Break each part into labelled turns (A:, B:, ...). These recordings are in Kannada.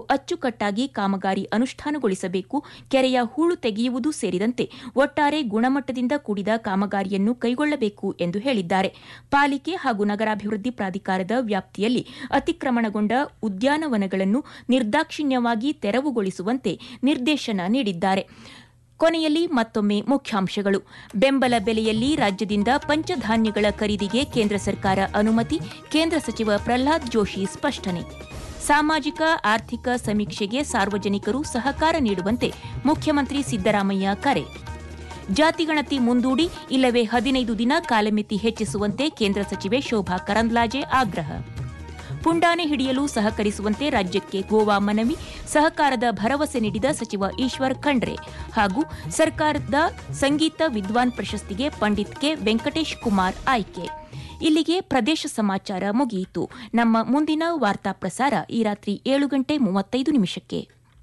A: ಅಚ್ಚುಕಟ್ಟಾಗಿ ಕಾಮಗಾರಿ ಅನುಷ್ಠಾನಗೊಳಿಸಬೇಕು ಕೆರೆಯ ಹೂಳು ತೆಗೆಯುವುದು ಸೇರಿದಂತೆ ಒಟ್ಟಾರೆ ಗುಣಮಟ್ಟದಿಂದ ಕೂಡಿದ ಕಾಮಗಾರಿಯನ್ನು ಕೈಗೊಳ್ಳಬೇಕು ಎಂದು ಹೇಳಿದ್ದಾರೆ ಪಾಲಿಕೆ ಹಾಗೂ ನಗರಾಭಿವೃದ್ಧಿ ಪ್ರಾಧಿಕಾರದ ವ್ಯಾಪ್ತಿಯಲ್ಲಿ ಅತಿಕ್ರಮಣಗೊಂಡ ಉದ್ಯಾನವನಗಳನ್ನು ನಿರ್ದಾಕ್ಷಿಣ್ಯವಾಗಿ ತೆರವುಗೊಳಿಸುವಂತೆ ನಿರ್ದೇಶನ ನೀಡಿದ್ದಾರೆ ಕೊನೆಯಲ್ಲಿ ಮತ್ತೊಮ್ಮೆ ಮುಖ್ಯಾಂಶಗಳು ಬೆಂಬಲ ಬೆಲೆಯಲ್ಲಿ ರಾಜ್ಯದಿಂದ ಪಂಚಧಾನ್ಯಗಳ ಖರೀದಿಗೆ ಕೇಂದ್ರ ಸರ್ಕಾರ ಅನುಮತಿ ಕೇಂದ್ರ ಸಚಿವ ಪ್ರಹ್ಲಾದ್ ಜೋಶಿ ಸ್ಪಷ್ಟನೆ ಸಾಮಾಜಿಕ ಆರ್ಥಿಕ ಸಮೀಕ್ಷೆಗೆ ಸಾರ್ವಜನಿಕರು ಸಹಕಾರ ನೀಡುವಂತೆ ಮುಖ್ಯಮಂತ್ರಿ ಸಿದ್ದರಾಮಯ್ಯ ಕರೆ ಜಾತಿಗಣತಿ ಮುಂದೂಡಿ ಇಲ್ಲವೇ ಹದಿನೈದು ದಿನ ಕಾಲಮಿತಿ ಹೆಚ್ಚಿಸುವಂತೆ ಕೇಂದ್ರ ಸಚಿವೆ ಶೋಭಾ ಕರಂದ್ಲಾಜೆ ಆಗ್ರಹ ಪುಂಡಾನೆ ಹಿಡಿಯಲು ಸಹಕರಿಸುವಂತೆ ರಾಜ್ಯಕ್ಕೆ ಗೋವಾ ಮನವಿ ಸಹಕಾರದ ಭರವಸೆ ನೀಡಿದ ಸಚಿವ ಈಶ್ವರ್ ಖಂಡ್ರೆ ಹಾಗೂ ಸರ್ಕಾರದ ಸಂಗೀತ ವಿದ್ವಾನ್ ಪ್ರಶಸ್ತಿಗೆ ಪಂಡಿತ್ ಕೆ ವೆಂಕಟೇಶ್ ಕುಮಾರ್ ಆಯ್ಕೆ ಇಲ್ಲಿಗೆ ಪ್ರದೇಶ ಸಮಾಚಾರ ಮುಗಿಯಿತು ನಮ್ಮ ಮುಂದಿನ ವಾರ್ತಾ ಪ್ರಸಾರ ಈ ರಾತ್ರಿ ಏಳು ಗಂಟೆ ಮೂವತ್ತೈದು ನಿಮಿಷಕ್ಕೆ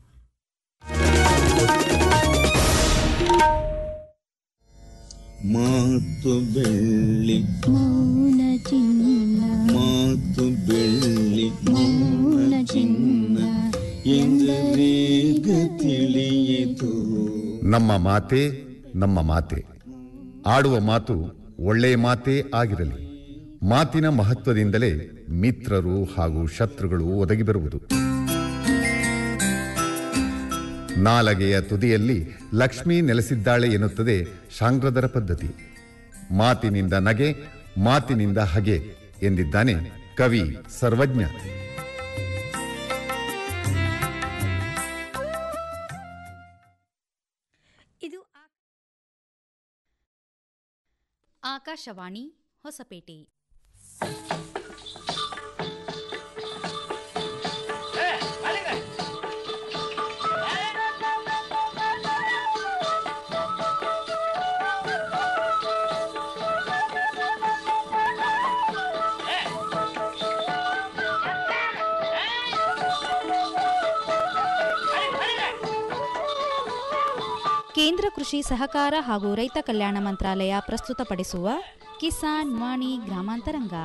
B: ಮಾತು ಬೆಳ್ಳಿ
C: ಮೌನ ಚಿನ್ನ
B: ಮಾತು ಬೆಳ್ಳಿ
C: ಮೌನ ಚಿನ್ನ
B: ಎಂದರೇಗ ತಿಳಿಯಿತು
D: ನಮ್ಮ ಮಾತೆ ನಮ್ಮ ಮಾತೆ ಆಡುವ ಮಾತು ಒಳ್ಳೆಯ ಮಾತೇ ಆಗಿರಲಿ ಮಾತಿನ ಮಹತ್ವದಿಂದಲೇ ಮಿತ್ರರು ಹಾಗೂ ಶತ್ರುಗಳು ಒದಗಿ ಬರುವುದು ನಾಲಗೆಯ ತುದಿಯಲ್ಲಿ ಲಕ್ಷ್ಮಿ ನೆಲೆಸಿದ್ದಾಳೆ ಎನ್ನುತ್ತದೆ ಶಾಂಗ್ರದರ ಪದ್ಧತಿ ಮಾತಿನಿಂದ ನಗೆ ಮಾತಿನಿಂದ ಹಗೆ ಎಂದಿದ್ದಾನೆ ಕವಿ ಸರ್ವಜ್ಞ
E: ಇದು ಆಕಾಶವಾಣಿ ಹೊಸಪೇಟೆ ಕೇಂದ್ರ ಕೃಷಿ ಸಹಕಾರ ಹಾಗೂ ರೈತ ಕಲ್ಯಾಣ ಮಂತ್ರಾಲಯ ಪ್ರಸ್ತುತಪಡಿಸುವ ಕಿಸಾನ್ ವಾಣಿ ಗ್ರಾಮಾಂತರಂಗ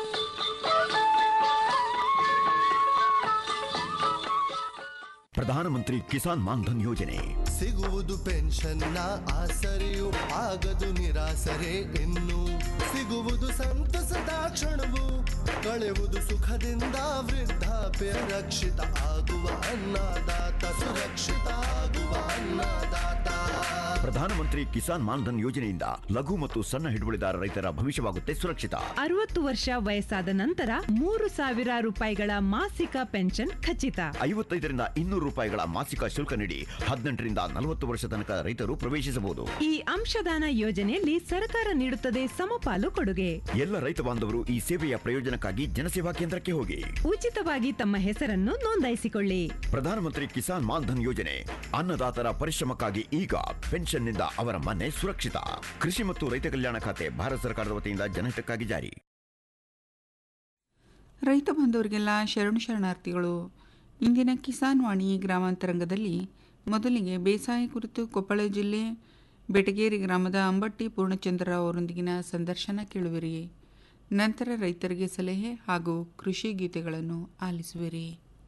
F: ಪ್ರಧಾನಮಂತ್ರಿ ಕಿಸಾನ್ ಮಾನ್ಧನ್ ಯೋಜನೆ
G: ಸಿಗುವುದು ಪೆನ್ಷನ್ನ ಆಸರೆಯು ಆಗದು ನಿರಾಸರೆ ಇನ್ನು ಸಿಗುವುದು ಸಂತಸದ ಕ್ಷಣವು ಕಳೆಯುವುದು ಸುಖದಿಂದ ವೃದ್ಧಾಪ್ಯ ರಕ್ಷಿತ ಆಗುವ ಅನ್ನದಾತ ಸುರಕ್ಷಿತ ಆಗುವ ಅನ್ನದಾತ
F: ಪ್ರಧಾನಮಂತ್ರಿ ಕಿಸಾನ್ ಮಾನ್ಧನ್ ಯೋಜನೆಯಿಂದ ಲಘು ಮತ್ತು ಸಣ್ಣ ಹಿಡುವಳಿದಾರ ರೈತರ ಭವಿಷ್ಯವಾಗುತ್ತೆ ಸುರಕ್ಷಿತ
H: ಅರವತ್ತು ವರ್ಷ ವಯಸ್ಸಾದ ನಂತರ ಮೂರು ಸಾವಿರ ರೂಪಾಯಿಗಳ ಮಾಸಿಕ ಪೆನ್ಷನ್ ಖಚಿತ
F: ಐವತ್ತೈದರಿಂದ ಇನ್ನೂರು ರೂಪಾಯಿಗಳ ಮಾಸಿಕ ಶುಲ್ಕ ನೀಡಿ ಹದಿನೆಂಟರಿಂದ ನಲವತ್ತು ವರ್ಷ ತನಕ ರೈತರು ಪ್ರವೇಶಿಸಬಹುದು
H: ಈ ಅಂಶದಾನ ಯೋಜನೆಯಲ್ಲಿ ಸರ್ಕಾರ ನೀಡುತ್ತದೆ ಸಮಪಾಲು ಕೊಡುಗೆ
F: ಎಲ್ಲ ರೈತ ಬಾಂಧವರು ಈ ಸೇವೆಯ ಪ್ರಯೋಜನಕ್ಕಾಗಿ ಜನಸೇವಾ ಕೇಂದ್ರಕ್ಕೆ ಹೋಗಿ
H: ಉಚಿತವಾಗಿ ತಮ್ಮ ಹೆಸರನ್ನು ನೋಂದಾಯಿಸಿಕೊಳ್ಳಿ
F: ಪ್ರಧಾನಮಂತ್ರಿ ಕಿಸಾನ್ ಮಾನ್ಧನ್ ಯೋಜನೆ ಅನ್ನದಾತರ ಪರಿಶ್ರಮಕ್ಕಾಗಿ ಈಗ ಪೆನ್ಷನ್ನಿಂದ ಅವರ ಮನೆ ಸುರಕ್ಷಿತ ಕೃಷಿ ಮತ್ತು ರೈತ ಕಲ್ಯಾಣ ಖಾತೆ ಭಾರತ ಸರ್ಕಾರದ ವತಿಯಿಂದ ಜನಹಿತಕ್ಕಾಗಿ ಜಾರಿ
I: ರೈತ ಬಾಂಧವರಿಗೆಲ್ಲ ಶರಣು ಶರಣಾರ್ಥಿಗಳು ಇಂದಿನ ಕಿಸಾನ್ ವಾಣಿ ಗ್ರಾಮಾಂತರಂಗದಲ್ಲಿ ಮೊದಲಿಗೆ ಬೇಸಾಯ ಕುರಿತು ಕೊಪ್ಪಳ ಜಿಲ್ಲೆ ಬೆಟಗೇರಿ ಗ್ರಾಮದ ಅಂಬಟ್ಟಿ ಪೂರ್ಣಚಂದ್ರರಾವ್ ಅವರೊಂದಿಗಿನ ಸಂದರ್ಶನ ಕೇಳುವಿರಿ ನಂತರ ರೈತರಿಗೆ ಸಲಹೆ ಹಾಗೂ ಕೃಷಿ ಗೀತೆಗಳನ್ನು ಆಲಿಸುವಿರಿ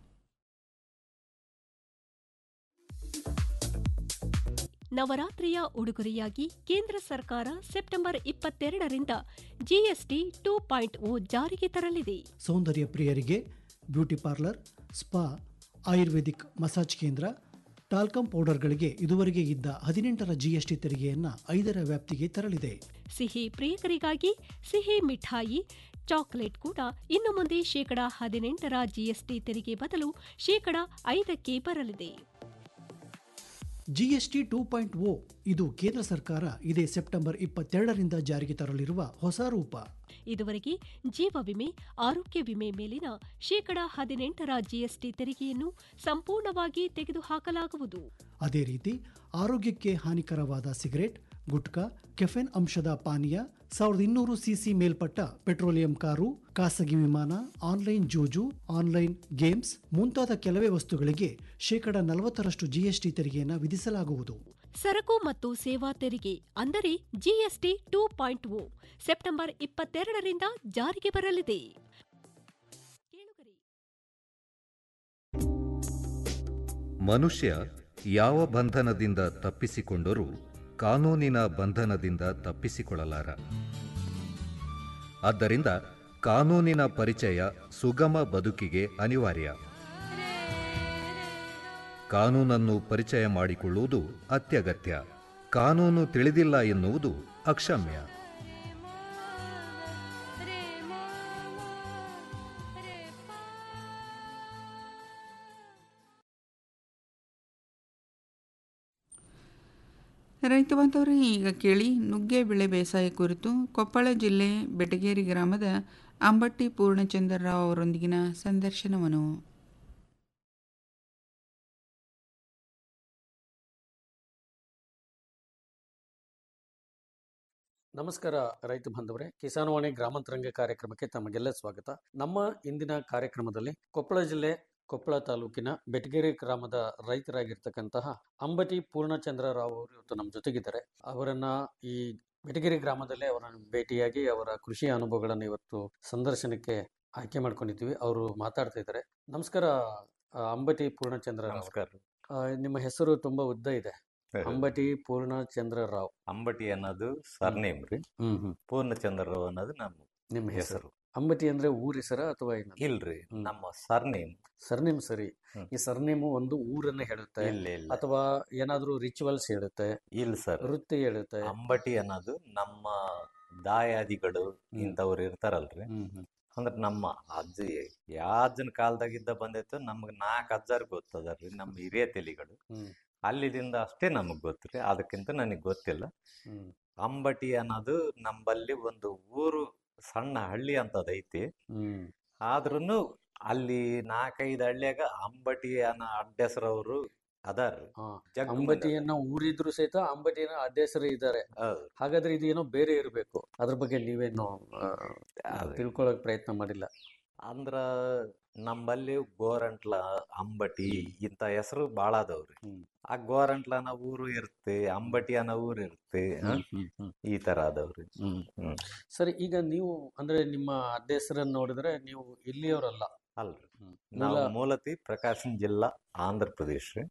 J: ನವರಾತ್ರಿಯ ಉಡುಗೊರೆಯಾಗಿ ಕೇಂದ್ರ ಸರ್ಕಾರ ಸೆಪ್ಟೆಂಬರ್ ಇಪ್ಪತ್ತೆರಡರಿಂದ ಜಿಎಸ್ಟಿ ಟೂ ಪಾಯಿಂಟ್ ಓ ಜಾರಿಗೆ ತರಲಿದೆ
K: ಸೌಂದರ್ಯ ಪ್ರಿಯರಿಗೆ beauty parlour spa ayurvedic massage ಕೇಂದ್ರ ಟಾಲ್ಕಮ್ ಪೌಡರ್ಗಳಿಗೆ ಇದುವರೆಗೆ ಇದ್ದ ಹದಿನೆಂಟರ ಜಿಎಸ್ಟಿ ತೆರಿಗೆಯನ್ನು ಐದರ ವ್ಯಾಪ್ತಿಗೆ ತರಲಿದೆ
J: ಸಿಹಿ ಪ್ರಿಯಕರಿಗಾಗಿ ಸಿಹಿ ಮಿಠಾಯಿ ಚಾಕೊಲೇಟ್ ಕೂಡ ಇನ್ನು ಮುಂದೆ ಶೇಕಡಾ ಹದಿನೆಂಟರ ಜಿಎಸ್ಟಿ ತೆರಿಗೆ ಬದಲು ಶೇಕಡಾ ಐದಕ್ಕೆ ಬರಲಿದೆ
K: ಜಿಎಸ್ಟಿ ಟೂ ಪಾಯಿಂಟ್ ಓ ಇದು ಕೇಂದ್ರ ಸರ್ಕಾರ ಇದೇ ಸೆಪ್ಟೆಂಬರ್ ಇಪ್ಪತ್ತೆರಡರಿಂದ ಜಾರಿಗೆ ತರಲಿರುವ ಹೊಸ ರೂಪ
J: ಇದುವರೆಗೆ ಜೀವ ವಿಮೆ ಆರೋಗ್ಯ ವಿಮೆ ಮೇಲಿನ ಶೇಕಡಾ ಹದಿನೆಂಟರ ಜಿಎಸ್ಟಿ ತೆರಿಗೆಯನ್ನು ಸಂಪೂರ್ಣವಾಗಿ ತೆಗೆದುಹಾಕಲಾಗುವುದು
K: ಅದೇ ರೀತಿ ಆರೋಗ್ಯಕ್ಕೆ ಹಾನಿಕರವಾದ ಸಿಗರೆಟ್ ಗುಟ್ಕಾ ಕೆಫೆನ್ ಅಂಶದ ಪಾನೀಯ ಸಾವಿರದ ಇನ್ನೂರು ಸಿಸಿ ಮೇಲ್ಪಟ್ಟ ಪೆಟ್ರೋಲಿಯಂ ಕಾರು ಖಾಸಗಿ ವಿಮಾನ ಆನ್ಲೈನ್ ಜೂಜು ಆನ್ಲೈನ್ ಗೇಮ್ಸ್ ಮುಂತಾದ ಕೆಲವೇ ವಸ್ತುಗಳಿಗೆ ಶೇಕಡ ನಲವತ್ತರಷ್ಟು ಜಿಎಸ್ಟಿ ತೆರಿಗೆಯನ್ನು ವಿಧಿಸಲಾಗುವುದು
J: ಸರಕು ಮತ್ತು ಸೇವಾ ತೆರಿಗೆ ಅಂದರೆ GST two point O September ಇಪ್ಪತ್ತೆರಡರಿಂದ ಜಾರಿಗೆ ಬರಲಿದೆ
L: ಮನುಷ್ಯ ಯಾವ ಬಂಧನದಿಂದ ತಪ್ಪಿಸಿಕೊಂಡರೂ ಕಾನೂನಿನ ಬಂಧನದಿಂದ ತಪ್ಪಿಸಿಕೊಳ್ಳಲಾರ ಆದ್ದರಿಂದ ಕಾನೂನಿನ ಪರಿಚಯ ಸುಗಮ ಬದುಕಿಗೆ ಅನಿವಾರ್ಯ ಕಾನೂನನ್ನು ಪರಿಚಯ ಮಾಡಿಕೊಳ್ಳುವುದು ಅತ್ಯಗತ್ಯ ಕಾನೂನು ತಿಳಿದಿಲ್ಲ ಎನ್ನುವುದು ಅಕ್ಷಮ್ಯ
I: ರೈತ ಬಾಂಧವರೇ ಈಗ ಕೇಳಿ ನುಗ್ಗೆ ಬೆಳೆ ಬೇಸಾಯ ಕುರಿತು ಕೊಪ್ಪಳ ಜಿಲ್ಲೆ ಬೆಟಗೇರಿ ಗ್ರಾಮದ ಅಂಬಟ್ಟಿ ಪೂರ್ಣಚಂದ್ರರಾವ್ ಅವರೊಂದಿಗಿನ ಸಂದರ್ಶನವನ್ನು
M: ನಮಸ್ಕಾರ ರೈತ ಬಾಂಧವರೇ ಕಿಸಾನ್ವಾಣಿ ಗ್ರಾಮಾಂತರಂಗ ಕಾರ್ಯಕ್ರಮಕ್ಕೆ ತಮಗೆಲ್ಲ ಸ್ವಾಗತ ನಮ್ಮ ಇಂದಿನ ಕಾರ್ಯಕ್ರಮದಲ್ಲಿ ಕೊಪ್ಪಳ ಜಿಲ್ಲೆ ಕೊಪ್ಪಳ ತಾಲೂಕಿನ ಬೆಟಗೇರಿ ಗ್ರಾಮದ ರೈತರಾಗಿರ್ತಕ್ಕಂತಹ ಅಂಬಟಿ ಪೂರ್ಣಚಂದ್ರ ರಾವ್ ಅವರು ಇವತ್ತು ನಮ್ಮ ಜೊತೆಗಿದ್ದಾರೆ ಅವರನ್ನ ಈ ಬೆಟಗೇರಿ ಗ್ರಾಮದಲ್ಲೇ ಅವರನ್ನು ಭೇಟಿಯಾಗಿ ಅವರ ಕೃಷಿ ಅನುಭವಗಳನ್ನು ಇವತ್ತು ಸಂದರ್ಶನಕ್ಕೆ ಆಯ್ಕೆ ಮಾಡ್ಕೊಂಡಿದ್ದೀವಿ ಅವರು ಮಾತಾಡ್ತಾ ಇದ್ದಾರೆ ನಮಸ್ಕಾರ ಆ, ಅಂಬಟಿ ಪೂರ್ಣಚಂದ್ರ ರಾವ್.
N: ನಮಸ್ಕಾರ
M: ಆ, ನಿಮ್ಮ ಹೆಸರು ತುಂಬಾ ಉದ್ದ ಇದೆ ಅಂಬಟಿ ಪೂರ್ಣಚಂದ್ರ ರಾವ್
N: ಅಂಬಟಿ ಅನ್ನೋದು ಸರ್ನೇಮ್ ರೀ
M: ಹ್ಮ್ ಹ್ಮ್
N: ಪೂರ್ಣಚಂದ್ರ ರಾವ್ ಅನ್ನೋದು ನಮ್ಮ
M: ನಿಮ್ಮ ಹೆಸರು
N: ಹೆಸರು
M: ಅಂಬಟಿ ಅಂದ್ರೆ ಊರ ಹೆಸರ ಅಥವಾ ಏನು
N: ಇಲ್ರಿ ನಮ್ಮ ಸರ್ನೇಮ್
M: ಸರ್ನೇಮ್ ಸರಿ ಈ ಸರ್ನೇಮು ಒಂದು ಊರನ್ನ ಹೇಳುತ್ತೆ
N: ಇಲ್ಲ ಇಲ್ಲ
M: ಅಥವಾ ಏನಾದ್ರೂ ರಿಚುವಲ್ಸ್ ಹೇಳುತ್ತೆ
N: ಇಲ್ಲ ಸರ್
M: ವೃತ್ತಿ ಹೇಳುತ್ತೆ
N: ಅಂಬಟಿ ಅನ್ನೋದು ನಮ್ಮ ದಾಯಾದಿಗಳು ಇಂಥವ್ರು ಇರ್ತಾರಲ್ರಿ ಅಂದ್ರೆ ನಮ್ಮ ಅಜ್ಜ ಯಾವ ಅಜ್ಜನ ಕಾಲದಾಗಿದ್ದ ಬಂದೈತು ನಮ್ಗೆ ನಾಲ್ಕು ಅಜ್ಜಾರ್ ಗೊತ್ತದಲ್ರಿ ನಮ್ಮ ಹಿರಿಯ ತಲಿಗಳು ಅಲ್ಲಿದಿಂದ ಅಷ್ಟೇ ನಮಗ್ ಗೊತ್ತ್ರಿ ಅದಕ್ಕಿಂತ ನನಗೆ ಗೊತ್ತಿಲ್ಲ ಅಂಬಟಿ ಅನ್ನೋದು ನಂಬಲ್ಲಿ ಒಂದು ಊರು ಸಣ್ಣ ಹಳ್ಳಿ ಅಂತದೈತಿ ಆದ್ರೂನು ಅಲ್ಲಿ ನಾಲ್ಕೈದು ಹಳ್ಳಿಯಾಗ ಅಂಬಟಿ ಅನ್ನೋ ಅಡ್ಡೆಸರವರು ಅದಾರ್ರಿ ಜಗ್ಗ ಮಂದಿ
M: ಅಂಬಟಿಯನ್ನ ಊರಿದ್ರು ಸಹಿತ ಅಂಬಟಿನ ಅಡ್ಡೆಸರು ಇದ್ದಾರೆ ಹಾಗಾದ್ರೆ ಇದು ಏನೋ ಬೇರೆ ಇರಬೇಕು ಅದ್ರ ಬಗ್ಗೆ ನೀವೇನು ಆ, ತಿಳ್ಕೊಳಕ್ ಪ್ರಯತ್ನ ಮಾಡಿಲ್ಲ
N: ಅಂದ್ರ ನಮ್ಮಲ್ಲಿ ಗೋರಂಟ್ಲ ಅಂಬಟಿ ಇಂಥ ಹೆಸರು ಭಾಳ ಅದಾವ್ರಿ ಆ ಗೋರಂಟ್ಲ ಅನ್ನೋ ಊರು ಇರುತ್ತೆ ಅಂಬಟಿ ಅನ್ನೋ ಊರು ಇರುತ್ತೆ ಆ? ಈ ತರ ಅದಾವ್ರಿ ಹ್ಮ್
M: ಸರಿ ಈಗ ನೀವು ಅಂದ್ರೆ ನಿಮ್ಮ ಅಡ್ಡೆಸರನ್ನ ನೋಡಿದ್ರೆ ನೀವು ಇಲ್ಲಿಯವರಲ್ಲ
N: ಅಲ್ರಿ ನಾವು
M: ಮೂಲ-
N: ಮೂಲತಿ ಪ್ರಕಾಶಂ ಜಿಲ್ಲಾ ಆಂಧ್ರ ಪ್ರದೇಶ ರೀ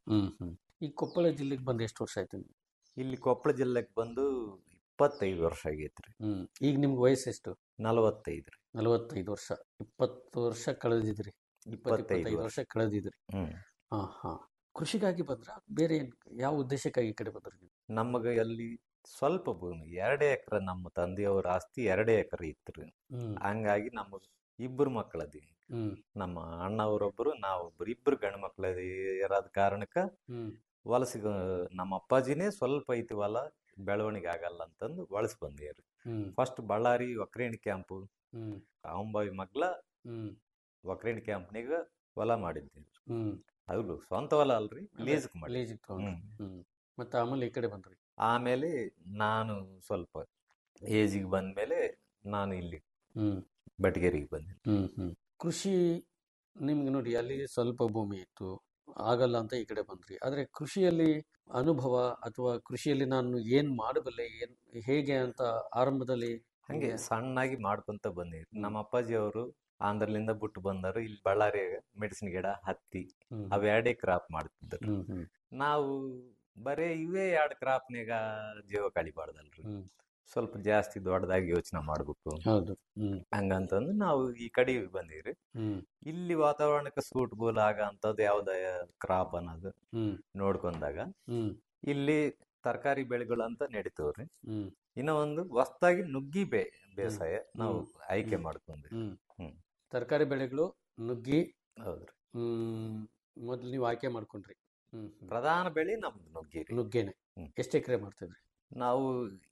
M: ಈ ಕೊಪ್ಪಳ ಜಿಲ್ಲೆಗೆ ಬಂದು ಎಷ್ಟು ವರ್ಷ ಆಯ್ತು ನಿಮ್ಗೆ?
N: ಇಲ್ಲಿ ಕೊಪ್ಪಳ ಜಿಲ್ಲೆಗೆ ಬಂದು ಇಪ್ಪತ್ತೈದು ವರ್ಷ ಆಗೈತ್ರಿ
M: ಹ್ಮ್ ಈಗ ನಿಮ್ಗೆ ವಯಸ್ಸೆಷ್ಟು
N: ನಲವತ್ತೈದು ರೀ
M: ನಲವತ್ತೈದು ವರ್ಷ ಇಪ್ಪತ್ತು ವರ್ಷ ಕಳೆದಿದ್ರಿ ಇಪ್ಪತ್ತು
N: ಇಪ್ಪತ್ತೈದು
M: ಇಪ್ಪತ್ತೈದು ವರ್ಷ
N: ವರ್ಷ.
M: ಕಳೆದಿದ್ರಿ
N: ಹ್ಮ್
M: ಹಾ ಹಾ ಕೃಷಿಗಾಗಿ ಬಂದ್ರ ಬೇರೆ ಏನ್ ಯಾವ ಉದ್ದೇಶಕ್ಕಾಗಿ ಈ ಕಡೆ ಬಂದ್ರಿ ನೀವು
N: ನಮಗೆ ಅಲ್ಲಿ ಸ್ವಲ್ಪ ಭೂಮಿ ಎರಡೇ ಎಕರೆ ನಮ್ಮ ತಂದೆಯವ್ರ ಆಸ್ತಿ ಎರಡೇ ಎಕರೆ ಇತ್ತು
M: ಹ್ಮ್.
N: ಹಂಗಾಗಿ ನಮಗ್ ಇಬ್ಬರು ಮಕ್ಕಳದಿ
M: ಹ್ಮ್.
N: ನಮ್ಮ ಅಣ್ಣವರೊಬ್ಬರು ನಾವೊಬ್ರು ಇಬ್ಬರು ಗಂಡು ಮಕ್ಕಳದಿ ಇರೋದ್ ಕಾರಣಕ್ಕ
M: ಹ್ಮ್.
N: ವಲಸಿ ನಮ್ಮ ಅಪ್ಪಾಜಿನೇ ಸ್ವಲ್ಪ ಐತಿ ಹೊಲ ಬೆಳವಣಿಗೆ ಆಗಲ್ಲ ಅಂತಂದು ವಲಸೆ ಬಂದೇವ್ರಿ
M: ಹ್ಮ್.
N: ಫಸ್ಟ್ ಬಳ್ಳಾರಿ ಒಕ್ರೇಣಿ ಕ್ಯಾಂಪು
M: ಹ್ಮ್.
N: ಅಂಬಾವಿ ಮಗ್ಲ
M: ಹ್ಮ್.
N: ಒಕ್ರೇಣಿ ಕ್ಯಾಂಪ್ನಿಗ ಹೊಲ ಮಾಡಿದ್ದೀವಿ
M: ಹ್ಮ್.
N: ಅದು ಸ್ವಂತ ಹೊಲ ಅಲ್ರಿ ಲೀಸ್ಕ್ ಮಾಡಿ
M: ಲೀಸ್ಗ್ ತಗೊಂಡ್ರಿ. ಹ್ಮ್. ಮತ್ತೆ ಆಮೇಲೆ ಈ ಕಡೆ ಬಂದ್ರಿ
N: ಆಮೇಲೆ ನಾನು ಸ್ವಲ್ಪ ಏಜಿಗೆ ಬಂದ್ಮೇಲೆ ನಾನು ಇಲ್ಲಿ
M: ಹ್ಮ್.
N: ಬಟಗೇರಿಗೆ ಬಂದೆ
M: ಹ್ಮ್ ಹ್ಮ್ ಕೃಷಿ ನಿಮ್ಗೆ ನೋಡಿ ಅಲ್ಲಿ ಸ್ವಲ್ಪ ಭೂಮಿ ಇತ್ತು ಆಗಲ್ಲ ಅಂತ ಈ ಕಡೆ ಬಂದ್ರಿ ಆದ್ರೆ ಕೃಷಿಯಲ್ಲಿ ಅನುಭವ ಅಥವಾ ಕೃಷಿಯಲ್ಲಿ ನಾನು ಏನ್ ಮಾಡಬಲ್ಲೆ ಏನ್ ಹೇಗೆ ಅಂತ ಆರಂಭದಲ್ಲಿ
N: ಹಂಗೆ ಸಣ್ಣಾಗಿ ಮಾಡ್ಕೊಂತ ಬಂದಿವಿ ನಮ್ಮ ಅಪ್ಪಾಜಿ ಅವರು ಆಂಧ್ರಲಿಂದ ಬಿಟ್ಟು ಬಂದರು ಇಲ್ಲಿ ಬಳ್ಳಾರಿ ಮೆಣಸಿನ ಗಿಡ ಹತ್ತಿ
M: ಹ್ಮ್.
N: ಅವೆರಡೇ ಕ್ರಾಪ್ ಮಾಡ್ತಿದ್ದರು
M: ಹ್ಮ್ ಹ್ಮ್
N: ನಾವು ಬರೇ ಇವೇ ಎರಡು ಕ್ರಾಪ್ನಾಗ ಜೀವ ಕಳಿಬಾರ್ದಲ್ರಿ
M: ಹ್ಮ್.
N: ಸ್ವಲ್ಪ ಜಾಸ್ತಿ ದೊಡ್ಡದಾಗಿ ಯೋಚನೆ ಮಾಡ್ಬೇಕು
M: ಹೌದು ಹ್ಮ್
N: ಹಂಗಂತಂದು ನಾವು ಈ ಕಡೆ ಬಂದೀವ್ರಿ
M: ಹ್ಮ್
N: ಇಲ್ಲಿ ವಾತಾವರಣಕ್ಕೆ ಸೂಟ್ಬಲ್ ಆಗ ಅಂತದ್ದು ಯಾವ್ದ ಕ್ರಾಪ್ ಅನ್ನೋದು
M: ಹ್ಮ್
N: ನೋಡ್ಕೊಂಡಾಗ
M: ಹ್ಮ್
N: ಇಲ್ಲಿ ತರಕಾರಿ ಬೆಳೆಗಳು ಅಂತ ನಡೀತವ್ರಿ
M: ಹ್ಮ್
N: ಇನ್ನ ಒಂದು ಹೊಸ್ದಾಗಿ ನುಗ್ಗಿ ಬೇ ಬೇಸಾಯ ನಾವು
M: ಹ್ಮ್.
N: ಆಯ್ಕೆ
M: ಹ್ಮ್.
N: ಮಾಡ್ಕೊಂಡ್ವಿ
M: ಹ್ಮ್
N: ಹ್ಮ್
M: ತರಕಾರಿ ಬೆಳೆಗಳು ನುಗ್ಗಿ
N: ಹೌದ್ರಿ
M: ಹ್ಮ್ ಮೊದ್ಲು ನೀವು ಆಯ್ಕೆ ಮಾಡ್ಕೊಂಡ್ರಿ ಹ್ಮ್ ಹ್ಮ್.
N: ಪ್ರಧಾನ ಬೆಳೆ ನಮ್ದು ನುಗ್ಗಿ ರೀ
M: ನುಗ್ಗೆನೆ
N: ಹ್ಮ್.
M: ಎಷ್ಟು ಎಕರೆ ಮಾಡ್ತಿದ್ರಿ
N: ನಾವು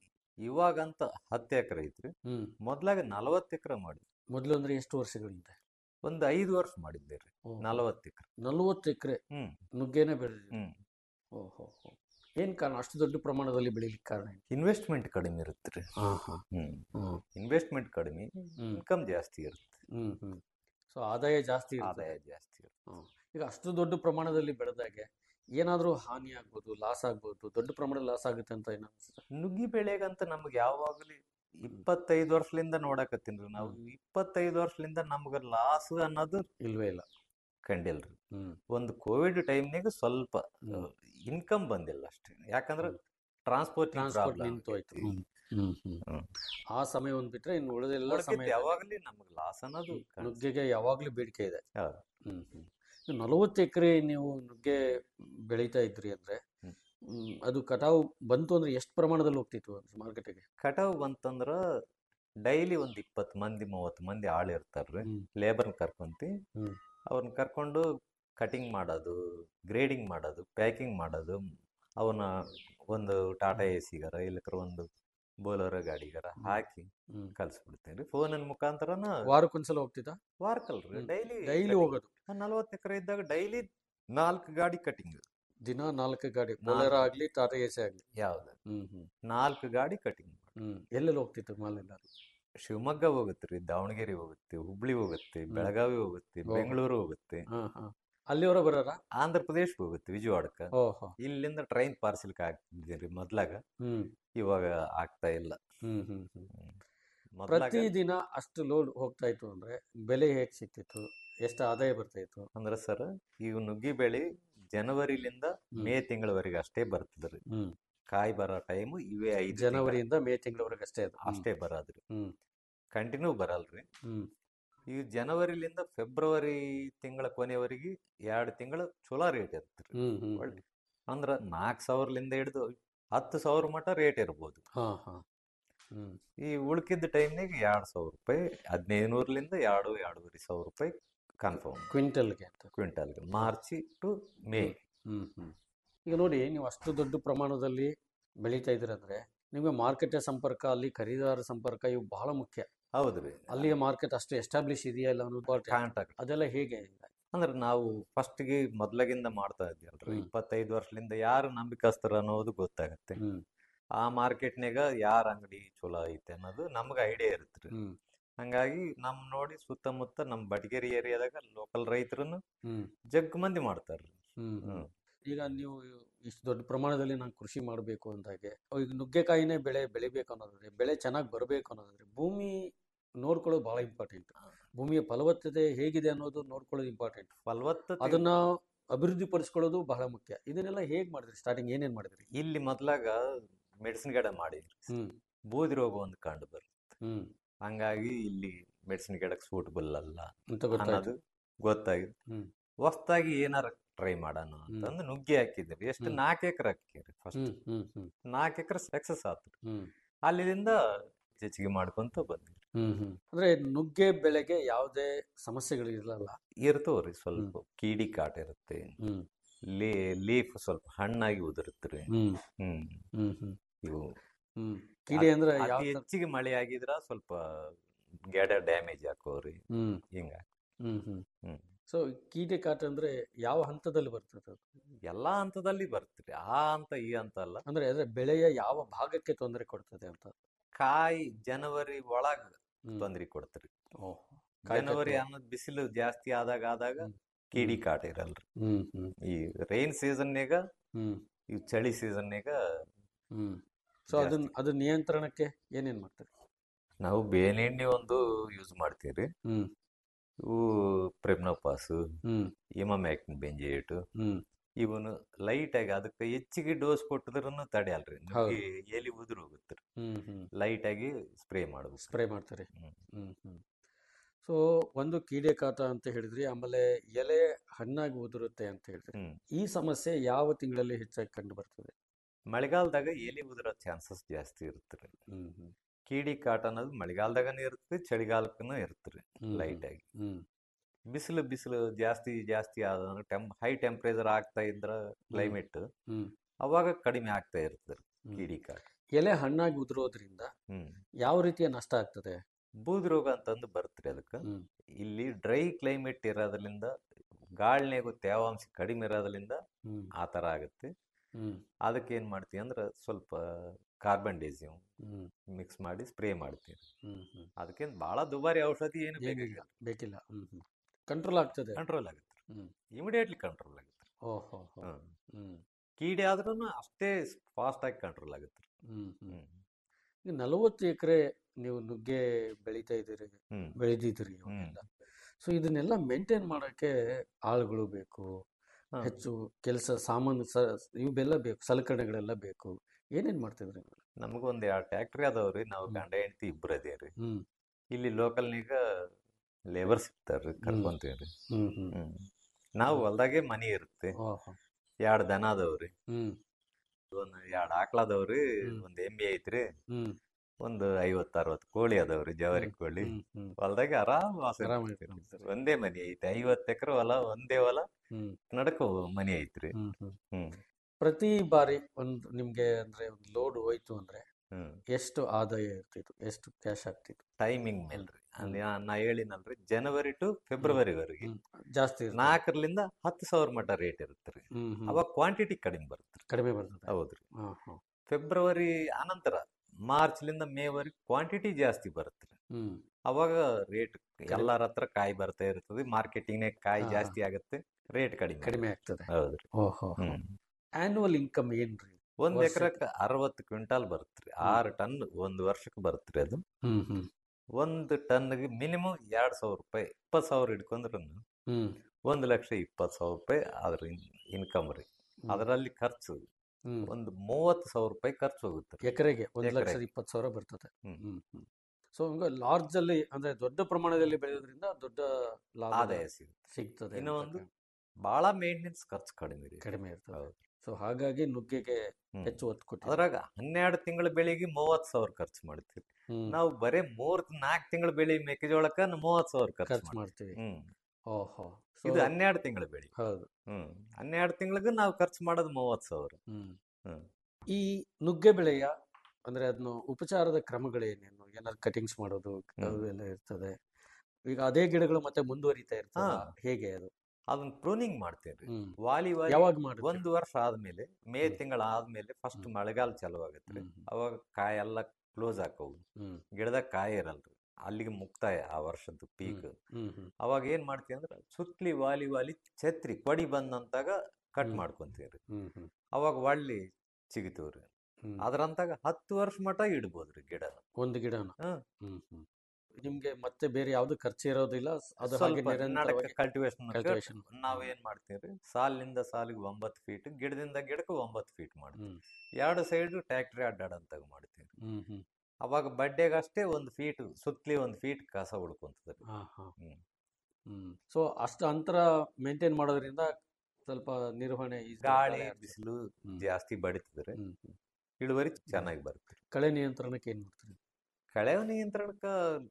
N: ಇವಾಗಂತ ಹತ್ತು ಎಕರೆ ಐತ್ರಿ
M: ಹ್ಮ್
N: ಮೊದ್ಲಾಗ ನಲವತ್ತು ಎಕರೆ ಮಾಡಿದ್ವಿ
M: ಮೊದ್ಲು ಅಂದ್ರೆ ಎಷ್ಟು ವರ್ಷಗಳಿಂದ
N: ಒಂದು ಐದು ವರ್ಷ ಮಾಡಿದ್ದೆ ರೀ
M: ಓಹೋ.
N: ನಲವತ್ತು ಎಕರೆ
M: ನಲವತ್ತು ಎಕರೆ
N: ಹ್ಮ್
M: ನುಗ್ಗೆನೆ ಬೆಳೆದಿರಿ
N: ಹ್ಮ್
M: ಓಹೋ ಏನ್ ಕಾರಣ ಅಷ್ಟು ದೊಡ್ಡ ಪ್ರಮಾಣದಲ್ಲಿ ಬೆಳಿಲಿಕ್ಕೆ ಕಾರಣ ಏನು?
N: ಇನ್ವೆಸ್ಟ್ಮೆಂಟ್ ಕಡಿಮೆ ಇರುತ್ತೆ ರೀ
M: ಹಾ ಹಾ
N: ಹ್ಮ್
M: ಹ್ಮ್
N: ಇನ್ವೆಸ್ಟ್ಮೆಂಟ್ ಕಡಿಮೆ
M: ಹ್ಮ್.
N: ಇನ್ಕಮ್ ಜಾಸ್ತಿ ಇರುತ್ತೆ
M: ಹ್ಮ್ ಹ್ಮ್ ಸೊ ಆದಾಯ ಜಾಸ್ತಿ ಇರ್ತದೆ.
N: ಆದಾಯ ಜಾಸ್ತಿ ಇರುತ್ತೆ
M: ಹ್ಮ್. ಈಗ ಅಷ್ಟು ದೊಡ್ಡ ಪ್ರಮಾಣದಲ್ಲಿ ಬೆಳೆದಾಗೆ ಏನಾದ್ರೂ ಹಾನಿ ಆಗ್ಬೋದು ಲಾಸ್ ಆಗ್ಬೋದು ದೊಡ್ಡ ಪ್ರಮಾಣದ ಲಾಸ್ ಆಗುತ್ತೆ ಅಂತ ಏನು ಅನ್ಸುತ್ತೆ
N: ನುಗ್ಗಿ ಬೆಳೆಗಂತ ನಮ್ಗೆ ಯಾವಾಗಲೂ ಇಪ್ಪತ್ತೈದು ವರ್ಷದಿಂದ ನೋಡಕತ್ತೀನಿ ನಾವು ಇಪ್ಪತ್ತೈದು ವರ್ಷದಿಂದ ನಮ್ಗೆ ಲಾಸ್ ಅನ್ನೋದು
M: ಇಲ್ವೇ ಇಲ್ಲ
N: ಕಂಡಿಲ್ರಿ ಒಂದು ಕೋವಿಡ್ ಟೈಮ್ನಾಗ ಸ್ವಲ್ಪ ಇನ್ಕಮ್ ಬಂದಿಲ್ಲ ಅಷ್ಟೇ ಯಾಕಂದ್ರೆ ಟ್ರಾನ್ಸ್ಪೋರ್ಟ್
M: ಟ್ರಾನ್ಸ್ಪೋರ್ಟ್ ನಿಂತೋಯ್ತು ಹ್ಮ್ ಹ್ಮ್ ಹ್ಮ್ ಆ ಸಮಯ ಒಂದ್ ಬಿಟ್ರೆ ಇನ್ನು ಉಳಿದೆಲ್ಲ ಸಮಯ
N: ಯಾವಾಗಲೂ ನಮಗೆ ಲಾಸ್ ಅನ್ನೋದು ಕಾಣಿಸ್ತು.
M: ನುಗ್ಗೆಗೆ ಯಾವಾಗ್ಲೂ ಬೇಡಿಕೆ ಇದೆ
N: ಹೌದು.
M: ಹ್ಮ್ ಹ್ಮ್ ಇದು ನಲವತ್ತು ಎಕರೆ ನೀವು ನುಗ್ಗೆ ಬೆಳೀತಾ ಇದ್ರಿ ಅಂದ್ರೆ ಹ್ಮ್, ಅದು ಕಟಾವು ಬಂತು ಅಂದ್ರೆ ಎಷ್ಟು ಪ್ರಮಾಣದಲ್ಲಿ ಹೋಗ್ತಿತ್ತು ಮಾರ್ಕೆಟಿಗೆ
N: ಕಟಾವ್ ಬಂತಂದ್ರ ಡೈಲಿ ಒಂದ್ ಇಪ್ಪತ್ತು ಮಂದಿ ಮೂವತ್ತು ಮಂದಿ ಆಳು ಇರ್ತಾರ್ರಿ ಲೇಬರ್ನ ಕರ್ಕೊಂತಿ ಅವ್ರನ್ನ ಕರ್ಕೊಂಡು ಕಟಿಂಗ್ ಮಾಡೋದು ಗ್ರೇಡಿಂಗ್ ಮಾಡೋದು ಪ್ಯಾಕಿಂಗ್ ಮಾಡೋದು ಅವನ್ನ ಒಂದು ಟಾಟಾ ಎ ಸಿಗಾರ ಇಲ್ಲಕ್ರ ಒಂದು ಬೋಲರೋ ಗಾಡಿಗಾರ ಹಾಕಿ ಕಳ್ಸಿಬಿಡ್ತೀನಿ ಫೋನಿನ ಮುಖಾಂತರನ
M: ವಾರಕ್ಕೊಂದ್ಸಲ ಹೋಗ್ತಿದ್ದ
N: ವಾರಕ್ಕಲ್ರಿ ಡೈಲಿ
M: ಡೈಲಿ ಹೋಗೋದು
N: ನಲ್ವತ್ತು ಎಕರೆ ಇದ್ದಾಗ ಡೈಲಿ ನಾಲ್ಕು ಗಾಡಿ ಕಟಿಂಗ್
M: ದಿನ ನಾಲ್ಕು ಗಾಡಿ ಬೋಲೆರೋ ಆಗ್ಲಿ ಟಾಟಾ ಎಸಿ ಆಗ್ಲಿ
N: ಯಾವ್ದು
M: ಹ್ಮ್ ಹ್ಮ್
N: ನಾಲ್ಕು ಗಾಡಿ ಕಟಿಂಗ್
M: ಹ್ಮ್ ಎಲ್ಲೆಲ್ಲಿ ಹೋಗ್ತಿತ್ತು ಮಾಲೆಲ್ಲ
N: ಶಿವಮೊಗ್ಗ ಹೋಗುತ್ತೆ ದಾವಣಗೆರೆ ಹೋಗುತ್ತೆ ಹುಬ್ಳಿ ಹೋಗುತ್ತೆ ಬೆಳಗಾವಿ ಹೋಗುತ್ತೆ
M: ಓಹೋ.
N: ಬೆಂಗಳೂರು ಹೋಗುತ್ತೆ
M: ಹಾ ಹಾ ಅಲ್ಲಿವರ ಬರೋರ
N: ಆಂಧ್ರ ಪ್ರದೇಶ ಹೋಗುತ್ತೆ ವಿಜಯವಾಡಕ್ಕ
M: ಓಹೋ.
N: ಇಲ್ಲಿಂದ ಟ್ರೈನ್ ಪಾರ್ಸಲ್ಗೆ ಹಾಕ್ತಿದ್ದೀರಿ ಮೊದ್ಲಾಗ
M: ಹ್ಮ್
N: ಇವಾಗ ಆಗ್ತಾ ಇಲ್ಲ
M: ಹ್ಮ್ ಹ್ಮ್ ಹ್ಮ್
N: ಮೊದ್ಲಾಗ
M: ಪ್ರತಿದಿನ ಅಷ್ಟು ಲೋಡ್ ಹೋಗ್ತಾ ಇತ್ತು ಅಂದ್ರೆ ಬೆಲೆ ಹೇಗ್ ಸಿಕ್ತಿತ್ತು ಎಷ್ಟು ಆದಾಯ ಬರ್ತಾ ಇತ್ತು
N: ಅಂದ್ರೆ ಸರ್ ಈಗ ನುಗ್ಗಿ ಬೆಳೆ ಜನವರಿಲಿಂದ ಮೇ ತಿಂಗಳವರೆಗೆ ಅಷ್ಟೇ ಬರ್ತದ್ರಿ
M: ಹ್ಮ್
N: ಕಾಯಿ ಬರೋ ಟೈಮು ಇವೇ ಐದು ತಿಂಗಳ-
M: ಜನವರಿಯಿಂದ ಮೇ ತಿಂಗಳವರೆಗೆ ಅಷ್ಟೇ ಅದು
N: ಅಷ್ಟೇ ಬರೋದ್ರಿ
M: ಹ್ಮ್
N: ಕಂಟಿನ್ಯೂ ಬರಲ್ರಿ
M: ಹ್ಮ್
N: ಈ ಜನವರಿಲಿಂದ ಫೆಬ್ರವರಿ ತಿಂಗಳ ಕೊನೆವರೆಗೆ ಎರಡು ತಿಂಗಳು ಚಲೋ ರೇಟ್ ಇರ್ತರಿ
M: ಹ್ಮ್ ಹ್ಮ್
N: ಒಳ್ಳೆ ಅಂದ್ರ ನಾಲ್ಕು ಸಾವಿರಲಿಂದ ಹಿಡಿದು ಹತ್ತು ಸಾವಿರ ಮಟ ರೇಟ್ ಇರ್ಬೋದು
M: ಹಾ ಹಾ ಹ್ಮ್
N: ಈ ಉಳ್ಕಿದ್ದ ಟೈಮ್ನಾಗ ಎರಡು ಸಾವಿರ ರೂಪಾಯಿ ಹದಿನೈದು ನೂರಲಿಂದ ಎರಡು ಎರಡೂವರೆ ಸಾವಿರ ರೂಪಾಯಿ ಕನ್ಫರ್ಮ್
M: ಕ್ವಿಂಟಲ್ಗೆ ಅಂತ
N: ಕ್ವಿಂಟಲ್ಗೆ ಮಾರ್ಚ್ ಟು ಮೇ
M: ಹ್ಮ್ ಹ್ಮ್ ಈಗ ನೋಡಿ ನೀವು ಅಷ್ಟು ದೊಡ್ಡ ಪ್ರಮಾಣದಲ್ಲಿ ಬೆಳೀತಾ ಇದ್ದೀರಂದ್ರೆ ನಿಮಗೆ ಮಾರ್ಕೆಟ್ ಸಂಪರ್ಕ ಅಲ್ಲಿ ಖರೀದಾರ ಸಂಪರ್ಕ ಇವು ಬಹಳ ಮುಖ್ಯ
N: ಹೌದ್ರಿ
M: ಅಲ್ಲಿಯ ಮಾರ್ಕೆಟ್ ಅಷ್ಟು ಎಸ್ಟಾಬ್ಲಿಷ್ ಇದೆಯಾ ಇಲ್ಲ ಅನ್ನೋದು
N: ಕಾಂಟ್ಯಾಕ್ಟ್
M: ಅದೆಲ್ಲ ಹೇಗೆ
N: ಅಂದ್ರೆ ನಾವು ಫಸ್ಟ್ಗೆ ಮೊದ್ಲಗಿಂದ ಮಾಡ್ತಾ ಇದ್ದೀವಲ್ರಿ ಇಪ್ಪತ್ತೈದು ವರ್ಷದಿಂದ ಯಾರು ನಂಬಿಕಸ್ತರ ಅನ್ನೋದು ಗೊತ್ತಾಗತ್ತೆ ಆ ಮಾರ್ಕೆಟ್ನಾಗ ಯಾರ ಅಂಗಡಿ ಚಲೋ ಐತೆ ಅನ್ನೋದು ನಮ್ಗೆ ಐಡಿಯಾ ಇರುತ್ತೆ ಹಂಗಾಗಿ ನಮ್ ನೋಡಿ ಸುತ್ತಮುತ್ತ ನಮ್ ಬಟಗೇರಿ ಏರಿಯಾದಾಗ ಲೋಕಲ್ ರೈತರನ್ನು
M: ಹ್ಮ್
N: ಜಗ್ ಮಂದಿ ಮಾಡ್ತಾರ್ರಿ
M: ಹ್ಮ್ ಹ್ಮ್ ಈಗ ನೀವು ಇಷ್ಟು ದೊಡ್ಡ ಪ್ರಮಾಣದಲ್ಲಿ ನಾನು ಕೃಷಿ ಮಾಡಬೇಕು ಅಂದಾಗೆ ಈಗ ನುಗ್ಗೆಕಾಯಿನೇ ಬೆಳೆ ಬೆಳಿಬೇಕು ಅನ್ನೋದಾದ್ರೆ ಬೆಳೆ ಚೆನ್ನಾಗಿ ಬರಬೇಕು ಅನ್ನೋದಾದ್ರೆ ಭೂಮಿ ನೋಡ್ಕೊಳ್ಳೋದು ಬಹಳ ಇಂಪಾರ್ಟೆಂಟ್ ಭೂಮಿಯ ಫಲವತ್ತತೆ ಹೇಗಿದೆ ಅನ್ನೋದು ನೋಡ್ಕೊಳ್ಳೋದು ಇಂಪಾರ್ಟೆಂಟ್
N: ಫಲವತ್ತತೆ
M: ಅದನ್ನ ಅಭಿವೃದ್ಧಿ ಪಡಿಸ್ಕೊಳ್ಳೋದು ಬಹಳ ಮುಖ್ಯ ಇದನ್ನೆಲ್ಲ ಹೇಗ್ ಮಾಡಿದ್ರಿ ಸ್ಟಾರ್ಟಿಂಗ್ ಏನೇನ್ ಮಾಡಿದ್ರಿ
N: ಇಲ್ಲಿ ಮೊದ್ಲಾಗ ಮೆಡಿಸಿನ್ ಗಿಡ ಮಾಡಿದ್ರಿ
M: ಹ್ಮ್
N: ಬೂದಿ ರೋಗ ಒಂದು ಕಂಡು ಬರುತ್ತೆ
M: ಹ್ಮ್
N: ಹಂಗಾಗಿ ಇಲ್ಲಿ ಮೆಡಿಸಿನ್ ಗಿಡಕ್ಕೆ ಸೂಟಬಲ್ ಅಲ್ಲ
M: ಅಂತ ಗೊತ್ತಾಯ್ತು.
N: ಅನ್ನೋದು ಗೊತ್ತಾಗಿದೆ
M: ಹ್ಮ್
N: ಹೊಸ್ದಾಗಿ ಏನಾರ ಟ್ರೈ ಮಾಡೋಣ ಅಂತಂದು ನುಗ್ಗಿ ಹಾಕಿದ್ರಿ ಎಷ್ಟು
M: ಹ್ಮ್.
N: ನಾಲ್ಕು ಎಕರೆ ಹಾಕಿರಿ ಫಸ್ಟ್
M: ಹ್ಮ್ ಹ್ಮ್ ಹ್ಮ್
N: ನಾಲ್ಕು ಎಕರೆ ಸಕ್ಸಸ್ ಆತ್ರಿ
M: ಹ್ಮ್
N: ಅಲ್ಲಿಂದ ಹೆಚ್ಚಿಗೆ ಮಾಡ್ಕೊಂತ ಬಂದ್ವಿ
M: ಹ್ಮ್ ಹ್ಮ್ ಅಂದ್ರೆ ನುಗ್ಗೆ ಬೆಳೆಗೆ ಯಾವುದೇ ಸಮಸ್ಯೆಗಳು ಇರಲ್ಲ
N: ಇರ್ತವ್ರಿ ಸ್ವಲ್ಪ ಕೀಡಿ ಕಾಟ ಇರುತ್ತೆ
M: ಹ್ಮ್
N: ಲೇ ಲೀಫ್ ಸ್ವಲ್ಪ ಹಣ್ಣಾಗಿ ಉದುರುತ್ರಿ
M: ಹ್ಮ್
N: ಹ್ಮ್
M: ಹ್ಮ್ ಹ್ಮ್
N: ಇವು
M: ಹ್ಮ್ ಕೀಡೆ ಅಂದ್ರೆ
N: ಅತಿ
M: ಯಾವ ತರ-
N: ಹೆಚ್ಚಿಗೆ ಮಳೆ ಆಗಿದ್ರ ಸ್ವಲ್ಪ ಗಿಡ ಡ್ಯಾಮೇಜ್ ಹಾಕೋರಿ
M: ಹ್ಮ್
N: ಹಿಂಗ
M: ಹ್ಮ್ ಹ್ಮ್
N: ಹ್ಮ್
M: ಸೊ ಕೀಡೆ ಕಾಟ ಅಂದ್ರೆ ಯಾವ ಹಂತದಲ್ಲಿ ಬರ್ತದೆ ಅದು
N: ಎಲ್ಲಾ ಹಂತದಲ್ಲಿ ಬರ್ತೀರಿ ಆ ಹಂತ ಈ ಹಂತ ಅಲ್ಲ
M: ಅಂದ್ರೆ ಅದ್ರ ಬೆಳೆಯ ಯಾವ ಭಾಗಕ್ಕೆ ತೊಂದರೆ ಕೊಡ್ತದೆ ಅಂತ
N: ಕಾಯಿ ಜನವರಿ ಒಳಗ ತೊಂದ್ರೆ ಕೊಡ್ತೀರಿ
M: ಕಾಯಿ
N: ಜನವರಿ
M: ಕಟ್ಟುವ.
N: ಅನ್ನೋದು ಬಿಸಿಲು ಜಾಸ್ತಿ ಆದಾಗ ಆದಾಗ ಕೀಡಿ ಕಾಟ ಇರಲ್ರಿ
M: ಹ್ಮ್ ಹ್ಮ್
N: ಈ ರೈನ್ ಸೀಸನ್ಯಾಗ
M: ಹ್ಮ್
N: ಈ ಚಳಿ ಸೀಸನ್ಯಾಗ
M: ಹ್ಮ್ ಸೊ ಅದನ್ನ ಅದ್ರ ನಿಯಂತ್ರಣಕ್ಕೆ ಏನೇನ್ ಮಾಡ್ತಾರೆ
N: ನಾವು ಬೇನೆ ಎಣ್ಣೆ ಒಂದು ಯೂಸ್ ಮಾಡ್ತೀವಿ
M: ಹ್ಮ್
N: ಇವು ಪ್ರೆಮ್ನೋಪಾಸ್
M: ಹ್ಮ್
N: ಇಮಾಮ್ಯಾಕ್ಟಿನ್ ಬೆಂಜೇಟ್
M: ಹ್ಮ್
N: ಇವನು ಲೈಟ್ ಆಗಿ ಅದಕ್ಕೆ ಹೆಚ್ಚಿಗೆ ಡೋಸ್ ಕೊಟ್ಟಿದ್ರೂ ತಡೆಯಲ್ರಿ
M: ಹೌದು.
N: ನುಗ್ಗಿ ಎಲಿ ಉದುರು ಹೋಗುತ್ತೆ
M: ಹ್ಮ್ ಹ್ಮ್
N: ಲೈಟ್ ಆಗಿ ಸ್ಪ್ರೇ ಮಾಡ್ಬೇಕು
M: ಸ್ಪ್ರೇ ಮಾಡ್ತಾರೆ ಹ್ಮ್ ಹ್ಮ್ ಸೊ ಒಂದು ಕೀಡೆ ಕಾಟ ಅಂತ ಹೇಳಿದ್ರಿ ಆಮೇಲೆ ಎಲೆ ಹಣ್ಣಾಗಿ ಉದುರುತ್ತೆ ಅಂತ ಹೇಳಿದ್ರಿ
N: ಹ್ಮ್.
M: ಈ ಸಮಸ್ಯೆ ಯಾವ ತಿಂಗಳಲ್ಲಿ ಹೆಚ್ಚಾಗಿ ಕಂಡು ಬರ್ತದೆ
N: ಮಳೆಗಾಲದಾಗ ಎಲಿ ಉದುರೋ ಚಾನ್ಸಸ್ ಜಾಸ್ತಿ ಇರುತ್ತೆ
M: ಹ್ಮ್ ಹ್ಮ್
N: ಕೀಡಿ ಕಾಟ ಅನ್ನೋದು ಮಳೆಗಾಲದಾಗನೂ ಇರುತ್ತೆ ಚಳಿಗಾಲಕ್ಕೂ ಇರುತ್ತೆ
M: ಹ್ಮ್.
N: ಲೈಟ್ ಆಗಿ
M: ಹ್ಮ್
N: ಬಿಸಿಲು ಬಿಸಿಲು ಜಾಸ್ತಿ ಜಾಸ್ತಿ ಆದ ಟೆಂಪ್ ಹೈ ಟೆಂಪ್ರೇಚರ್ ಆಗ್ತಾ ಇದ್ರ ಕ್ಲೈಮೇಟ್
M: ಹ್ಮ್
N: ಅವಾಗ ಕಡಿಮೆ ಆಗ್ತಾ ಇರ್ತದೆ ಕೀಡಿ ಕಾಟ
M: ಎಲೆ ಹಣ್ಣಾಗಿ ಉದುರೋದ್ರಿಂದ
N: ಹ್ಮ್
M: ಯಾವ ರೀತಿಯ ನಷ್ಟ ಆಗ್ತದೆ
N: ಬೂದಿ ರೋಗ ಅಂತಂದು ಬರ್ತರಿ ಅದಕ್ಕೆ
M: ಹ್ಮ್.
N: ಇಲ್ಲಿ ಡ್ರೈ ಕ್ಲೈಮೇಟ್ ಇರೋದ್ರಿಂದ ಗಾಳಿನಾಗು ತೇವಾಂಶ ಕಡಿಮೆ ಇರೋದ್ರಿಂದ
M: ಹ್ಮ್.
N: ಆ ಥರ ಆಗುತ್ತೆ
M: ಹ್ಮ್
N: ಅದಕ್ಕೆ ಏನು ಮಾಡ್ತೀವಿ ಅಂದ್ರೆ ಸ್ವಲ್ಪ ಕಾರ್ಬನ್ ಡೈಸಿಯಂ
M: ಹ್ಮ್
N: ಮಿಕ್ಸ್ ಮಾಡಿ ಸ್ಪ್ರೇ ಮಾಡ್ತೀವಿ
M: ಹ್ಮ್ ಹ್ಮ್
N: ಅದಕ್ಕೇನು ಭಾಳ ದುಬಾರಿ ಔಷಧಿ ಏನು
M: ಏನಿಲ್ಲ
N: ಬೇಕಾಗಿಲ್ಲ
M: ಬೇಕಿಲ್ಲ ಹ್ಮ್ ಹ್ಮ್ ಕಂಟ್ರೋಲ್ ಆಗ್ತದೆ
N: ಕಂಟ್ರೋಲ್ ಆಗುತ್ತೆ
M: ಹ್ಮ್
N: ಇಮಿಡಿಯೇಟ್ಲಿ ಕಂಟ್ರೋಲ್ ಆಗುತ್ತೆ
M: ಓಹೋ ಹೋ
N: ಹ್ಮ್.
M: ಹ್ಮ್
N: ಕೀಡೆ ಆದ್ರೂ ಅಷ್ಟೇ ಫಾಸ್ಟ್ ಆಗಿ ಕಂಟ್ರೋಲ್ ಆಗುತ್ತೆ
M: ಹ್ಮ್ ಹ್ಮ್ ಈಗ ನಲವತ್ತು ಎಕರೆ ನೀವು ನುಗ್ಗೆ ಬೆಳೀತಾ ಇದ್ದೀರಿ
N: ಹ್ಮ್.
M: ಬೆಳೆದಿದ್ದೀರಿ
N: ಹ್ಮ್.
M: ಇವಾಗೆಲ್ಲ ಸೊ ಇದನ್ನೆಲ್ಲ ಮೇಂಟೈನ್ ಮಾಡೋಕ್ಕೆ ಆಳುಗಳು ಬೇಕು
N: ಹಾ.
M: ಹೆಚ್ಚು ಕೆಲಸ ಸಾಮಾನು ಸ ಇವೆಲ್ಲ ಬೇಕು ಸಲಕರಣೆಗಳೆಲ್ಲ ಬೇಕು ಏನೇನ್ ಮಾಡ್ತಿದ್ರಿ ನೀವು?
N: ನಮಗೊಂದ್ ಎರಡು ಟ್ಯಾಕ್ಟ್ರಿ ಅದಾವ್ರಿ ನಾವು ಗಂಡ ಹೆಂಡತಿ ಇಬ್ರು ಅದೇವ್ರಿ
M: ಹ್ಮ್
N: ಇಲ್ಲಿ ಲೋಕಲ್ನೀಗ ಲೇಬರ್ ಸಿಗ್ತಾರ್ರಿ ಕರ್ಕೊಂತೀವ್ರಿ
M: ಹ್ಮ್ ಹ್ಮ್
N: ಹ್ಮ್ ನಾವು ಹೊಲ್ದಾಗೆ ಮನಿ ಇರುತ್ತೆ
M: ಓಹೋ.
N: ಎರಡು ದನ ಅದಾವ್ರಿ
M: ಹ್ಮ್
N: ಒಂದ್ ಎರಡು ಆಕಳ ಅದಾವ್ರಿ ಒಂದ್ ಎಮ್ಮೆ ಐತ್ರಿ
M: ಹ್ಮ್
N: ಒಂದು ಐವತ್ ಅರವತ್ ಕೋಳಿ ಅದಾವ್ರಿ ಜವಾರಿ ಕೋಳಿ
M: ಹ್ಮ್ ಹ್ಮ್
N: ಹೊಲ್ದಾಗೆ ಆರಾಮ್ ವಾಸ
M: ಆರಾಮ್
N: ಮಾಡ್ತೀರಿ.
M: ಇರ್ತೀರಿ.
N: ಒಂದೇ ಮನಿ ಐತಿ ಐವತ್ ಎಕರೆ ಹೊಲ ಒಂದೇ ಹೊಲ
M: ಹ್ಮ್
N: ನಡಕ ಮನಿ ಐತ್ರಿ
M: ಹ್ಮ್ ಹ್ಮ್
N: ಹ್ಮ್
M: ಪ್ರತಿ ಬಾರಿ ಒಂದು ನಿಮ್ಗೆ ಅಂದ್ರೆ ಒಂದು ಲೋಡ್ ಹೋಯ್ತು ಅಂದ್ರೆ
N: ಹ್ಮ್
M: ಎಷ್ಟು ಆದಾಯ ಇರ್ತಿತ್ತು ಎಷ್ಟು ಕ್ಯಾಶ್ ಆಗ್ತಿತ್ತು
N: ಟೈಮಿಂಗ್ ಮೇಲ್ರಿ ಅಲ್ಲಿ ನಾ- ನಾ ಹೇಳಿನಲ್ರಿ ಜನವರಿ ಟು ಫೆಬ್ರವರಿವರೆಗೆ
M: ಜಾಸ್ತಿ ಇರ್ತದೆ.
N: ನಾಲ್ಕರಿಂದ ಹತ್ತು ಸಾವಿರ ಮಟ ರೇಟ್ ಇರುತ್ತೆ
M: ಹ್ಮ್ ಹ್ಮ್.
N: ಅವಾಗ ಕ್ವಾಂಟಿಟಿ ಕಡಿಮೆ ಬರುತ್ತೆ
M: ಕಡಿಮೆ ಬರ್ತದೆ
N: ಹೌದ್ರಿ
M: ಹಾ ಹಾ
N: ಫೆಬ್ರವರಿ ಆನಂತರ ಮಾರ್ಚ್ಲಿಂದ ಮೇವರೆಗೆ ಕ್ವಾಂಟಿಟಿ ಜಾಸ್ತಿ ಬರುತ್ತೆ
M: ಹ್ಮ್
N: ಅವಾಗ ರೇಟ್ ಎಲ್ಲರ ಹತ್ರ ಕಾಯಿ ಬರ್ತಾ ಇರ್ತದೆ ಮಾರ್ಕೆಟಿಂಗ್ ಕಾಯಿ
M: ಹಾ.
N: ಜಾಸ್ತಿ ಆಗುತ್ತೆ ರೇಟ್ ಕಡಿಮೆ
M: ಕಡಿಮೆ ಆಗ್ತದೆ
N: ಹೌದ್ರಿ
M: ಓಹೋ
N: ಹ್ಮ್
M: ಆನ್ಯುವಲ್ ಇನ್ಕಮ್ ಏನ್ರಿ
N: ಒಂದ್
M: ವರ್ಷಕ್ಕೆ?
N: ಎಕರೆಕ್ ಅರವತ್ತು ಕ್ವಿಂಟಾಲ್ ಬರುತ್ತ್ರಿ ಆರು ಟನ್ ಒಂದ್ ವರ್ಷಕ್ಕೆ ಬರುತ್ತ್ರಿ ಅದು
M: ಹ್ಮ್ ಹ್ಮ್
N: ಒಂದು ಟನ್ಗೆ ಮಿನಿಮಮ್ ಎರಡ್ ಸಾವಿರ ರೂಪಾಯಿ ಇಪ್ಪತ್ತು ಸಾವಿರ ಹಿಡ್ಕೊಂಡ್ರು
M: ಹ್ಮ್
N: ಒಂದು ಲಕ್ಷ ಇಪ್ಪತ್ತು ಸಾವಿರ ರೂಪಾಯಿ ಅದ್ರ ಇನ್ಕಮ್ ರೀ
M: ಹ್ಮ್.
N: ಅದರಲ್ಲಿ ಖರ್ಚು
M: ಹ್ಮ್.
N: ಒಂದು ಮೂವತ್ತು ಸಾವಿರ ರೂಪಾಯಿ ಖರ್ಚು ಹೋಗುತ್ತೆ ರೀ.
M: ಎಕರೆಗೆ ಒಂದು ಲಕ್ಷದ
N: ಎಕರೆಗೆ.
M: ಇಪ್ಪತ್ತು ಸಾವಿರ ಬರ್ತದೆ
N: ಹ್ಮ್.
M: ಹ್ಮ್ ಹ್ಮ್ ಸೊ ಹಂಗ ಲಾರ್ಜ್ ಅಲ್ಲಿ ಅಂದ್ರೆ ದೊಡ್ಡ ಪ್ರಮಾಣದಲ್ಲಿ ಬೆಳೆಯೋದ್ರಿಂದ ದೊಡ್ಡ ಲಾಭ
N: ಆದಾಯ ಸಿಗುತ್ತೆ
M: ಸಿಗ್ತದೆ
N: ಇನ್ನು
M: ಅಂತ
N: ಒಂದು ಬಹಳ ಮೇಂಟೆನೆನ್ಸ್ ಖರ್ಚು ಕಡಿಮೆ ರೀ
M: ಕಡಿಮೆ ಇರ್ತದೆ
N: ಹೌದು
M: ಸೊ ಹಾಗಾಗಿ ನುಗ್ಗೆಗೆ
N: ಹ್ಮ್.
M: ಹೆಚ್ಚು ಒತ್ತು ಕೊಟ್ಟಿದ್ದಾರೆ
N: ಅದ್ರಾಗ ಹನ್ನೆರಡು ತಿಂಗಳ ಬೆಳೆಗೆ ಮೂವತ್ತು ಸಾವಿರ ಖರ್ಚು ಮಾಡ್ತೀವಿ
M: ಹ್ಮ್.
N: ನಾವು ಬರೇ ಮೂರ್ ನಾಲ್ಕು ತಿಂಗಳ ಬೆಳೆ ಮೆಕ್ಕೆಜೋಳಕ್ಕ ಮೂವತ್ತು ಸಾವಿರ
M: ಖರ್ಚು
N: ಖರ್ಚು ಮಾಡ್ತೀವಿ
M: ಮಾಡ್ತೀವಿ
N: ಹ್ಮ್
M: ಓಹೋ
N: ಇದು
M: So-
N: ಹನ್ನೆರಡು ತಿಂಗಳ ಬೆಳೆ
M: ಹೌದು
N: ಹ್ಮ್ ಹನ್ನೆರಡು ತಿಂಗಳಿಗೆ ನಾವು ಖರ್ಚು ಮಾಡೋದು ಮೂವತ್ತು ಸಾವಿರ
M: ಹ್ಮ್
N: ಹ್ಮ್
M: ಈ ನುಗ್ಗೆ ಬೆಳೆಯ ಅಂದ್ರೆ ಅದನ್ನು ಉಪಚಾರದ ಕ್ರಮಗಳೇನೇನು ಏನಾದ್ರು ಕಟಿಂಗ್ಸ್ ಮಾಡೋದು ಅವೆಲ್ಲ ಇರ್ತದೆ ಈಗ ಅದೇ ಗಿಡಗಳು ಮತ್ತೆ ಮುಂದುವರಿತಾ ಇರ್ತದೆ
N: ಹಾ.
M: ಹೇಗೆ ಅದು
N: ಅದನ್ನ ಪ್ರೂನಿಂಗ್ ಮಾಡ್ತೇವ್ರಿ
M: ಹ್ಮ್.
N: ವಾಲಿ ವಾಲಿ
M: ಯಾವಾಗ ಮಾಡಿದ್ರಿ?
N: ಒಂದು ವರ್ಷ ಆದ್ಮೇಲೆ ಮೇ ತಿಂಗಳ ಆದ್ಮೇಲೆ ಫಸ್ಟ್ ಮಳೆಗಾಲ ಚಾಲು ಆಗತ್ರಿ ಅವಾಗ ಕಾಯಿ ಎಲ್ಲ ಕ್ಲೋಸ್ ಹಾಕವು
M: ಹ್ಮ್.
N: ಗಿಡದಾಗ ಕಾಯಿ ಇರಲ್ರಿ ಅಲ್ಲಿಗೆ ಮುಕ್ತಾಯ ಆ ವರ್ಷದ್ದು ಪೀಕ್
M: ಹ್ಮ್ ಹ್ಮ್
N: ಅವಾಗ ಏನ್ ಮಾಡ್ತೀವಿ ಅಂದ್ರೆ ಸುತ್ತಲಿ ವಾಲಿ ವಾಲಿ ಛತ್ರಿ ಕೊಡಿ ಬಂದಂತಾಗ ಕಟ್ ಮಾಡ್ಕೊಂತೀವ್ರಿ
M: ಹ್ಮ್ ಹ್ಮ್
N: ಅವಾಗ ಒಳ್ಳಿ ಸಿಗಿತೀವ್ರಿ
M: ಹ್ಮ್.
N: ಅದ್ರಂತಾಗ ಹತ್ತು ವರ್ಷ ಮಟ ಇಡ್ಬೋದ್ರಿ ಗಿಡ
M: ಒಂದು ಗಿಡನ
N: ಹ್ಮ್.
M: ಹ್ಮ್ ಹ್ಮ್ ನಿಮ್ಗೆ ಮತ್ತೆ ಬೇರೆ ಯಾವ್ದು ಖರ್ಚು ಇರೋದಿಲ್ಲ ಅದು ಹಾಗೆ
N: ಸ್ವಲ್ಪ
M: ನಿರಂತರವಾಗಿ
N: ಕಲ್ಟಿವೇಶನ್
M: cultivation.
N: ನಾವ್ ಏನ್ ಮಾಡ್ತೀವ್ರಿ ಸಾಲಿನಿಂದ ಸಾಲಿಗೆ ಒಂಬತ್ತು ಫೀಟ್ ಗಿಡದಿಂದ ಗಿಡಕ್ಕೆ ಒಂಬತ್ತು ಫೀಟ್ ಮಾಡ್ತೀವಿ
M: ಹ್ಮ್.
N: ಎರಡು ಸೈಡ್ ಟ್ಯಾಕ್ಟ್ರಿ ಅಡ್ಡಾಡಂತಾಗ ಮಾಡ್ತೀವಿ
M: ಹ್ಮ್ ಹ್ಮ್
N: ಅವಾಗ ಬಡ್ಡೆಗಷ್ಟೇ ಒಂದು ಫೀಟ್ ಸುತ್ತಲಿ ಒಂದು ಫೀಟ್ ಕಸ ಉಳ್ಕೊಂತದ್ರಿ
M: ಹಾ ಹಾ
N: ಹ್ಮ್
M: ಹ್ಮ್ ಸೊ ಅಷ್ಟು ಅಂತರ ಮೇಂಟೈನ್ ಮಾಡೋದ್ರಿಂದ ಸ್ವಲ್ಪ ನಿರ್ವಹಣೆ easy
N: ಗಾಳಿ
M: ಗಾಳಿ ಆಡ್ತದೆ.
N: ಬಿಸಿಲು
M: ಹ್ಮ್.
N: ಜಾಸ್ತಿ ಬಡಿತದ್ರಿ
M: ಹ್ಮ್ ಹ್ಮ್.
N: ಇಳುವರಿ ಚೆನ್ನಾಗಿ ಬರುತ್ತೆ
M: ಕಳೆ ನಿಯಂತ್ರಣಕ್ಕೆ ಏನ್ ಮಾಡ್ತೀರಿ
N: ಕಳೆ ನಿಯಂತ್ರಣಕ್ಕ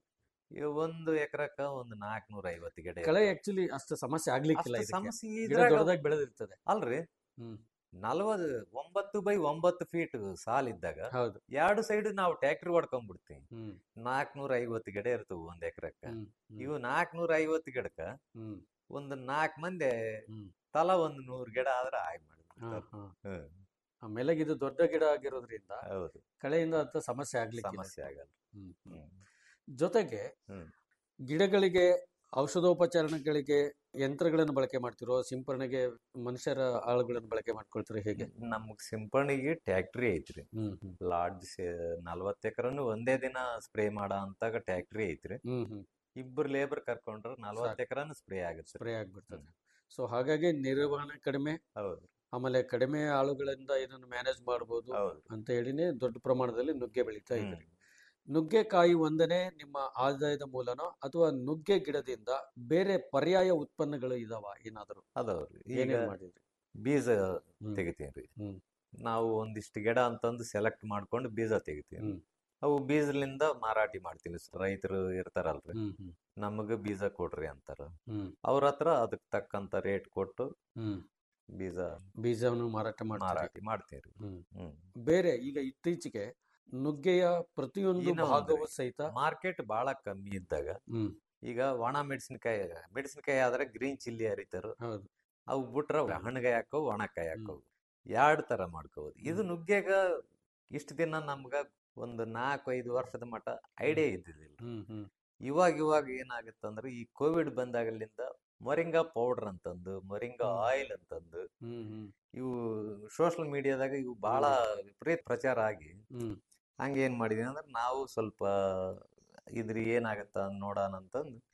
N: ಈಗ ಒಂದು ಎಕರೆಕ ಒಂದು ನಾಲ್ಕನೂರ ಐವತ್ತು ಗಿಡ
M: ಕಳೆ
N: ಇರ್ತವೆ.
M: ಆಕ್ಚುಲಿ ಅಷ್ಟು ಸಮಸ್ಯೆ ಆಗ್ಲಿಕ್ಕಿಲ್ಲ
N: ಅಷ್ಟು
M: ಇದಕ್ಕೆ.
N: ಸಮಸ್ಯೆ
M: ಗಿಡ
N: ಇದ್ರಾಗ-
M: ದೊಡ್ಡದಾಗಿ ಬೆಳೆದಿರ್ತದೆ
N: ಅಲ್ರಿ
M: ಹ್ಮ್
N: ನಲವತ್ತು ಒಂಬತ್ತು ಬೈ ಒಂಬತ್ತು ಫೀಟ್ ಸಾಲಿದ್ದಾಗ
M: ಹೌದು
N: ಎರಡು ಸೈಡ್ ನಾವು ಟ್ಯಾಕ್ಟ್ರಿ ಹೊಡ್ಕೊಂಡ್ಬಿಡ್ತೀವಿ
M: ಹ್ಮ್
N: ನಾಲ್ಕನೂರ ಐವತ್ತು ಗಿಡ ಇರ್ತವೆ ಒಂದ್ ಎಕರೆಕ್ಕ
M: ಹ್ಮ್ ಹ್ಮ್.
N: ಇವು ನಾಲ್ಕನೂರ ಐವತ್ತು ಗಿಡಕ್ಕ
M: ಹ್ಮ್
N: ಒಂದು ನಾಲ್ಕು ಮಂದಿ
M: ಹ್ಮ್.
N: ತಲಾ ಒಂದು ನೂರು ಗಿಡ ಆದ್ರೆ ಆಯ್
M: ಹಾ,
N: ಮಾಡಿಬಿಡ್ತಾರೆ
M: ಹಾ.
N: ಹ್ಮ್
M: ಆಮೇಲೆ ಇದು ದೊಡ್ಡ ಗಿಡ ಆಗಿರೋದ್ರಿಂದ
N: ಹೌದು
M: ಕಳೆಯಿಂದ ಅಂತ ಸಮಸ್ಯೆ ಆಗ್ಲಿಕ್ಕೆ
N: ಸಮಸ್ಯೆ ಆಗಲ್ಲ
M: ಹ್ಮ್ ಹ್ಮ್.
N: ಹ್ಮ್
M: ಜೊತೆಗೆ
N: ಹ್ಮ್.
M: ಗಿಡಗಳಿಗೆ ಔಷಧೋಪಚಾರಣಗಳಿಗೆ ಯಂತ್ರಗಳನ್ನು ಬಳಕೆ ಮಾಡ್ತಿರೋ ಸಿಂಪರಣೆಗೆ ಮನುಷ್ಯರ ಆಳುಗಳನ್ನು ಬಳಕೆ ಮಾಡ್ಕೊಳ್ತೀರೋ ಹೇಗೆ
N: ನಮಗ್ ಸಿಂಪರಣೆಗೆ ಟ್ಯಾಕ್ಟ್ರಿ ಐತ್ರಿ
M: ಹ್ಮ್ ಹ್ಮ್
N: ಲಾರ್ಜ್ ನಲ್ವತ್ತು ಎಕರೆನು ಒಂದೇ ದಿನ ಸ್ಪ್ರೇ ಮಾಡೋ ಅಂತಾಗ ಟ್ಯಾಕ್ಟ್ರಿ ಐತ್ರಿ
M: ಹ್ಮ್ ಹ್ಮ್
N: ಇಬ್ಬರು ಲೇಬರ್ ಕರ್ಕೊಂಡ್ರೆ ನಲ್ವತ್ತು ಎಕರೆನು ಸ್ಪ್ರೇ ಆಗುತ್ತೆ
M: ಸ್ಪ್ರೇ ಆಗ್ಬಿಡ್ತದೆ ಸೊ ಹಾಗಾಗಿ ನಿರ್ವಹಣೆ ಕಡಿಮೆ
N: ಹೌದು
M: ಆಮೇಲೆ ಕಡಿಮೆ ಆಳುಗಳಿಂದ ಇದನ್ನು ಮ್ಯಾನೇಜ್ ಮಾಡ್ಬೋದು
N: ಹೌದು
M: ಅಂತ ಹೇಳಿನೇ ದೊಡ್ಡ ಪ್ರಮಾಣದಲ್ಲಿ ನುಗ್ಗೆ ಬೆಳೀತಾ
N: ಹ್ಮ್.
M: ಇದ್ರಿ ನುಗ್ಗೆಕಾಯಿ ಒಂದನೇ ನಿಮ್ಮ ಆದಾಯದ ಮೂಲನೋ ಅಥವಾ ನುಗ್ಗೆ ಗಿಡದಿಂದ ಬೇರೆ ಪರ್ಯಾಯ ಉತ್ಪನ್ನಗಳು ಇದಾವ ಏನಾದರೂ
N: ಅದವ್ರಿ ಈಗ
M: ಏನೇನ್ ಮಾಡಿದ್ರಿ
N: ಬೀಜ
M: ಹ್ಮ್.
N: ತೆಗಿತೀವ್ರಿ
M: ಹ್ಮ್.
N: ನಾವು ಒಂದಿಷ್ಟು ಗಿಡ ಅಂತಂದು ಸೆಲೆಕ್ಟ್ ಮಾಡ್ಕೊಂಡು ಬೀಜ ತೆಗಿತೀವಿ
M: ಹ್ಮ್.
N: ಅವು ಬೀಜಲಿಂದ ಮಾರಾಟಿ ಮಾಡ್ತೀವಿ ರೈತರು ಇರ್ತಾರಲ್ರಿ
M: ಹ್ಮ್ ಹ್ಮ್
N: ನಮಗೆ ಬೀಜ ಕೊಡ್ರಿ ಅಂತಾರ
M: ಹ್ಮ್
N: ಅವ್ರ ಹತ್ರ ಅದಕ್ಕೆ ತಕ್ಕಂತ ರೇಟ್ ಕೊಟ್ಟು
M: ಹ್ಮ್
N: ಬೀಜ
M: ಬೀಜವನ್ನು ಮಾರಾಟ ಮಾಡ್ತಾರೆ
N: ಮಾರಾಟ ಮಾಡ್ತೀವ್ರಿ
M: ಹ್ಮ್
N: ಹ್ಮ್
M: ಬೇರೆ ಈಗ ಇತ್ತೀಚೆಗೆ ನುಗ್ಗೆಯ ಪ್ರತಿಯೊಂದು
N: ಇನ್ನೂ
M: ಭಾಗವು
N: ಒಂದ್ರಿ.
M: ಸಹಿತ
N: ಮಾರ್ಕೆಟ್ ಬಹಳ ಕಮ್ಮಿ ಇದ್ದಾಗ
M: ಹ್ಮ್
N: ಈಗ ಒಣ ಮೆಣಸಿನಕಾಯಿ ಮೆಣಸಿನಕಾಯಿ ಆದ್ರೆ ಗ್ರೀನ್ ಚಿಲ್ಲಿ ಹರಿತಾರ
M: ಹೌದು
N: ಅವು ಬಿಟ್ರ ಹಣ್ಣಗಾಯಿ ಹಾಕವು ಒಣಕಾಯಿ ಹಾಕವು ಎರಡ್ ತರ ಮಾಡ್ಕೋಬೋದು ಇದು ನುಗ್ಗೆಗ ಇಷ್ಟ ದಿನ ನಮ್ಗ ಒಂದು ನಾಲ್ಕು ಐದು ವರ್ಷದ ಮಟ ಐಡಿಯಾ ಇದ್ದಿದ್ದಿಲ್ಲ
M: ಹ್ಮ್ ಹ್ಮ್
N: ಇವಾಗ ಇವಾಗ ಏನಾಗುತ್ತಂದ್ರೆ ಈ ಕೋವಿಡ್ ಬಂದಾಗಲಿಂದ ಮೊರಿಂಗಾ ಪೌಡರ್ ಅಂತಂದು ಮೊರಿಂಗಾ
M: ಹ್ಮ್.
N: ಆಯಿಲ್ ಅಂತಂದು
M: ಹ್ಮ್ ಹ್ಮ್
N: ಇವು ಸೋಷಲ್ ಮೀಡಿಯಾದಾಗ ಇವು ಬಹಳ ವಿಪರೀತ ಪ್ರಚಾರ ಆಗಿ
M: ಹ್ಮ್
N: ಹಂಗೆ ಏನ್ ಮಾಡಿದೀನಿ ಅಂದ್ರೆ ನಾವು ಸ್ವಲ್ಪ ಇದ್ರ ಏನಾಗತ್ತ ನೋಡೋಣ ಅಂತಂದು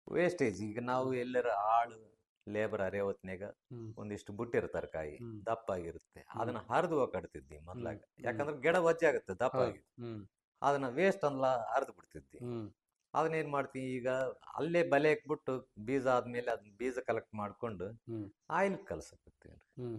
N: ವೇಸ್ಟೇಜ್ ಈಗ ನಾವು ಎಲ್ಲರ ಆಳು ಲೇಬರ್ ಅರೆ ಹೊತ್ನ್ಯಾಗ ಒಂದಿಷ್ಟು ಬುಟ್ಟಿರ್ತಾರೆ ಕಾಯಿ ದಪ್ಪ ಆಗಿರುತ್ತೆ ಅದನ್ನ ಹರಿದು ಹೋಗಾಡ್ತಿದ್ವಿ ಮೊದ್ಲಾಗ ಯಾಕಂದ್ರೆ ಗಿಡ ವಜ್ಜೆ ಆಗುತ್ತೆ ದಪ್ಪ ಆಗಿ ಅದನ್ನ ವೇಸ್ಟ್ ಅನ್ಲ ಹರಿದು ಬಿಡ್ತಿದ್ವಿ ಅದನ್ನ ಏನ್ ಮಾಡ್ತೀವಿ ಈಗ ಅಲ್ಲೇ ಬಲೆ ಹಾಕ್ಬಿಟ್ಟು ಬೀಜ ಆದ್ಮೇಲೆ ಅದನ್ನ ಬೀಜ ಕಲೆಕ್ಟ್ ಮಾಡ್ಕೊಂಡು ಆಯಿಲ್ ಕಲ್ಸಕತ್ತೀವಿ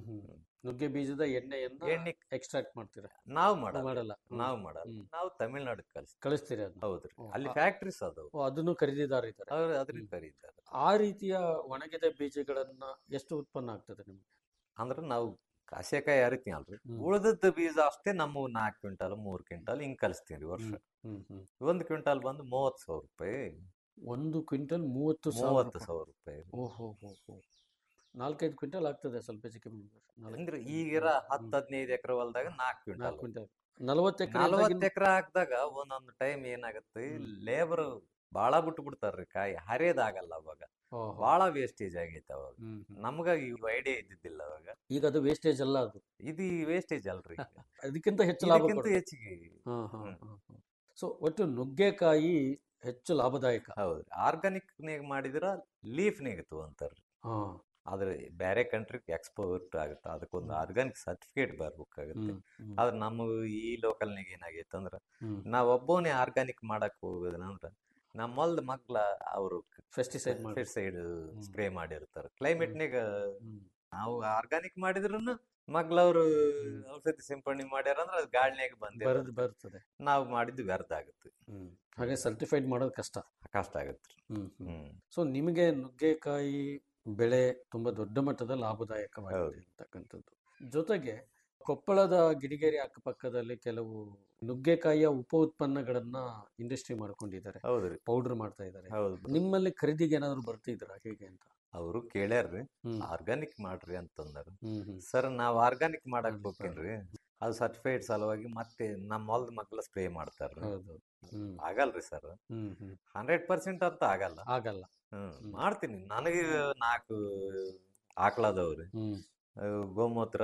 M: ನುಗ್ಗೆ ಬೀಜದ ಎಣ್ಣೆಯನ್ನ
N: ಎಣ್ಣೆ
M: ಎಕ್ಸ್ಟ್ರಾಕ್ಟ್ ಮಾಡ್ತೀರಾ
N: ನಾವು ಮಾಡಲ್ಲ
M: ಮಾಡಲ್ಲ ಹ್ಮ್.
N: ನಾವು ಮಾಡಲ್ಲ
M: ಹ್ಮ್.
N: ನಾವು ತಮಿಳ್ನಾಡಿಗೆ ಕಳಿಸ್
M: ಕಳಿಸ್ತೀರಿ ಅದನ್ನ
N: ಹೌದ್ರಿ
M: ಓ,
N: ಅಲ್ಲಿ
M: ಆ-
N: ಫ್ಯಾಕ್ಟ್ರೀಸ್ ಅದಾವು
M: ಓ, ಅದನ್ನು ಖರೀದಿದಾರ ಇದ್ದಾರೆ
N: ಅವ್ರು ಅದ್ರಿಂದ ಕರೀತಾರೆ
M: ಆ ರೀತಿಯ ಒಣಗಿದ ಬೀಜಗಳನ್ನ ಎಷ್ಟು ಉತ್ಪನ್ನ ಆಗ್ತದೆ ನಿಮ್ಗೆ
N: ಅಂದ್ರೆ ನಾವು ಕಸೆಕಾಯಿ ಹರಿತೀವಿ ಅಲ್ರಿ ಉಳಿದದ್ದು ಬೀಜ ಅಷ್ಟೇ ನಮ್ಮ ನಾಲ್ಕು ಕ್ವಿಂಟಲ್ ಮೂರ್ ಕ್ವಿಂಟಲ್ ಹಿಂಗ್ ಕಲಿಸ್ತೀವಿ ವರ್ಷ
M: ಹ್ಮ್ ಹ್ಮ್
N: ಒಂದು ಕ್ವಿಂಟಲ್ ಬಂದು ಮೂವತ್ತು ಸಾವಿರ ರೂಪಾಯಿ
M: ಒಂದು ಕ್ವಿಂಟಲ್ ಮೂವತ್ತು ಸಾವಿರ
N: ಮೂವತ್ತು
M: ರೂಪಾಯಿ.
N: ಸಾವಿರ ರೂಪಾಯಿ
M: ಓಹೋ ಹೋ ಹೋ ನಾಲ್ಕೈದು ಕ್ವಿಂಟಲ್ ಆಗ್ತದೆ ಸ್ವಲ್ಪ ಹೆಚ್ಚು ಕಮ್ಮಿ ನಾಲ್ಕು-
N: ಅಂದ್ರೆ ಈಗಿರ ಹತ್ತು ಹದಿನೈದು ಎಕರೆ ಹೊಲದಾಗ ನಾಲ್ಕು ಕ್ವಿಂಟಲ್
M: ನಾಲ್ಕು ಕ್ವಿಂಟಲ್ ನಲವತ್ತು ಎಕರೆ
N: ನಲವತ್ತು ಎಕರೆ ಹಾಕಿದಾಗ ಒಂದೊಂದು ಟೈಮ್ ಏನಾಗುತ್ತೆ ಲೇಬರ್ ಬಾಳ ಬಿಟ್ಟು ಬಿಡ್ತಾರ್ರಿ ಕಾಯಿ ಹರಿಯೋದಾಗಲ್ಲ ಅವಾಗ
M: ಓಹೋ.
N: ಬಾಳ ವೇಸ್ಟೇಜ್ ಆಗೈತೆ ಅವಾಗ
M: ಹ್ಮ್,
N: ನಮ್ಗ ಇವ್ ಐಡಿಯಾ ಇದ್ದಿದ್ದಿಲ್ಲ ಅವಾಗ
M: ಈಗ ಅದು ವೇಸ್ಟೇಜ್ ಅಲ್ಲ ಅದು
N: ಇದು ವೇಸ್ಟೇಜ್ ಅಲ್ರಿ
M: ಅದಕ್ಕಿಂತ ಹೆಚ್ಚು ಲಾಭ
N: ಇದಕ್ಕಿಂತ
M: ಕೊಡುತ್ತೆ.
N: ಹೆಚ್ಚಿಗೆ
M: ಹಾ ಹಾ ಸೊ ಒಟ್ಟು ನುಗ್ಗೆಕಾಯಿ ಹೆಚ್ಚು ಲಾಭದಾಯಕ
N: ಹೌದು ಆರ್ಗಾನಿಕ್ ಮಾಡಿದ್ರ ಲೀಫ್ ನೇಗ ತಗೊಂತಾರ್ರಿ
M: ಹಾ
N: ಆದ್ರೆ ಬೇರೆ ಕಂಟ್ರಿಗೆ ಎಕ್ಸ್ಪೋರ್ಟ್ ಆಗುತ್ತೆ ಅದಕ್ಕೊಂದು ಆರ್ಗಾನಿಕ್ ಸರ್ಟಿಫಿಕೇಟ್ ಬರ್ಬೇಕಾಗುತ್ತೆ
M: ಹ್ಮ್, ಹ್ಮ್.
N: ಆದ್ರೆ ನಮ್ಮ ಈ ಲೋಕಲ್ನಾಗ ಏನಾಗೈತೆ ಅಂದ್ರ
M: ಹ್ಮ್.
N: ನಾವ್ ಒಬ್ಬನೇ ಆರ್ಗಾನಿಕ್ ಮಾಡಕ್ ಹೋಗೋದಂದ್ರ ನಮ್ಮ ಹೊಲ್ದ ಮಕ್ಳ ಅವರು
M: Pesticide ಮಾಡಿ.
N: ಪೆಸ್ಟಿಸೈಡ್ ಸ್ಪ್ರೇ ಮಾಡಿರ್ತಾರ ಕ್ಲೈಮೇಟ್ನಾಗ ನಾವು ಆರ್ಗಾನಿಕ್ ಮಾಡಿದ್ರುನು ಮಗ್ಳ ಅವರು ಔಷಧಿ ಸಿಂಪಡಣೆ ಮಾಡ್ಯಾರ ಅಂದ್ರೆ ಅದು ಗಾಳಿನಾಗ ಬಂದೇ
M: ಬರದ್ ಬರ್ತದೆ
N: ನಾವು ಮಾಡಿದ್ದು ವ್ಯರ್ಥ ಆಗುತ್ತೆ
M: ಹ್ಮ್ ಹಾಗೆ ಸರ್ಟಿಫೈಡ್ ಮಾಡೋದು ಕಷ್ಟ
N: ಕಷ್ಟ ಆಗುತ್ತೆ
M: ಹ್ಮ್ ಹ್ಮ್
N: ಹ್ಮ್
M: ಸೊ ನಿಮಗೆ ನುಗ್ಗೆಕಾಯಿ ಬೆಳೆ ತುಂಬಾ ದೊಡ್ಡ ಮಟ್ಟದ ಲಾಭದಾಯಕವಾಗಿದೆ ಅಂತಕ್ಕಂಥದ್ದು ಜೊತೆಗೆ ಕೊಪ್ಪಳದ ಗಿಡಿಗೇರಿ ಅಕ್ಕಪಕ್ಕದಲ್ಲಿ ಕೆಲವು ನುಗ್ಗೆಕಾಯಿಯ ಉಪ ಉತ್ಪನ್ನಗಳನ್ನ ಇಂಡಸ್ಟ್ರಿ ಮಾಡ್ಕೊಂಡಿದ್ದಾರೆ
N: ಹೌದ್ರಿ
M: ಪೌಡರ್ ಮಾಡ್ತಾ ಇದ್ದಾರೆ
N: ಹೌದು
M: ನಿಮ್ಮಲ್ಲಿ ಖರೀದಿಗೆ ಏನಾದ್ರು ಬರ್ತಿದ್ರ ಹೇಗೆ ಅಂತ
N: ಅವರು ಕೇಳ್ಯಾರ್ರಿ
M: ಹ್ಮ್.
N: ಆರ್ಗಾನಿಕ್ ಮಾಡ್ರಿ ಅಂತಂದಾರ
M: ಹ್ಮ್ ಹ್ಮ್
N: ಸರ್ ನಾವ್ ಆರ್ಗಾನಿಕ್ ಮಾಡಕ್ ಹೋಗ್ತೇನ್ರಿ ಅದು ಸರ್ಟಿಫೈಡ್ ಸಲುವಾಗಿ ಮತ್ತೆ ನಮ್ಮ ಹೊಲ್ದ ಮಕ್ಳ ಸ್ಪ್ರೇ ಮಾಡ್ತಾರ್ರಿ
M: ಹೌದು ಹ್ಮ್
N: ಆಗಲ್ರಿ ಸರ್
M: ಹ್ಮ್ ಹ್ಮ್
N: ಹಂಡ್ರೆಡ್ ಪರ್ಸೆಂಟ್ ಅಂತ ಆಗಲ್ಲ
M: ಆಗಲ್ಲ
N: ಹ್ಮ್ ಮಾಡ್ತೀನಿ ನನಗೆ ನಾಲ್ಕು ಆಕಳದವ್ರಿ
M: ಹ್ಮ್
N: ಅವು ಗೋಮೂತ್ರ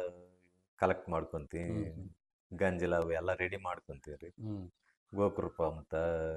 N: ಕಲೆಕ್ಟ್ ಮಾಡ್ಕೊಂತೀನಿ ಗಂಜಲ ಅವು ಎಲ್ಲ ರೆಡಿ ಮಾಡ್ಕೊಂತೀವ್ರಿ
M: ಹ್ಮ್
N: ಗೋಕೃಪ ಅಂತ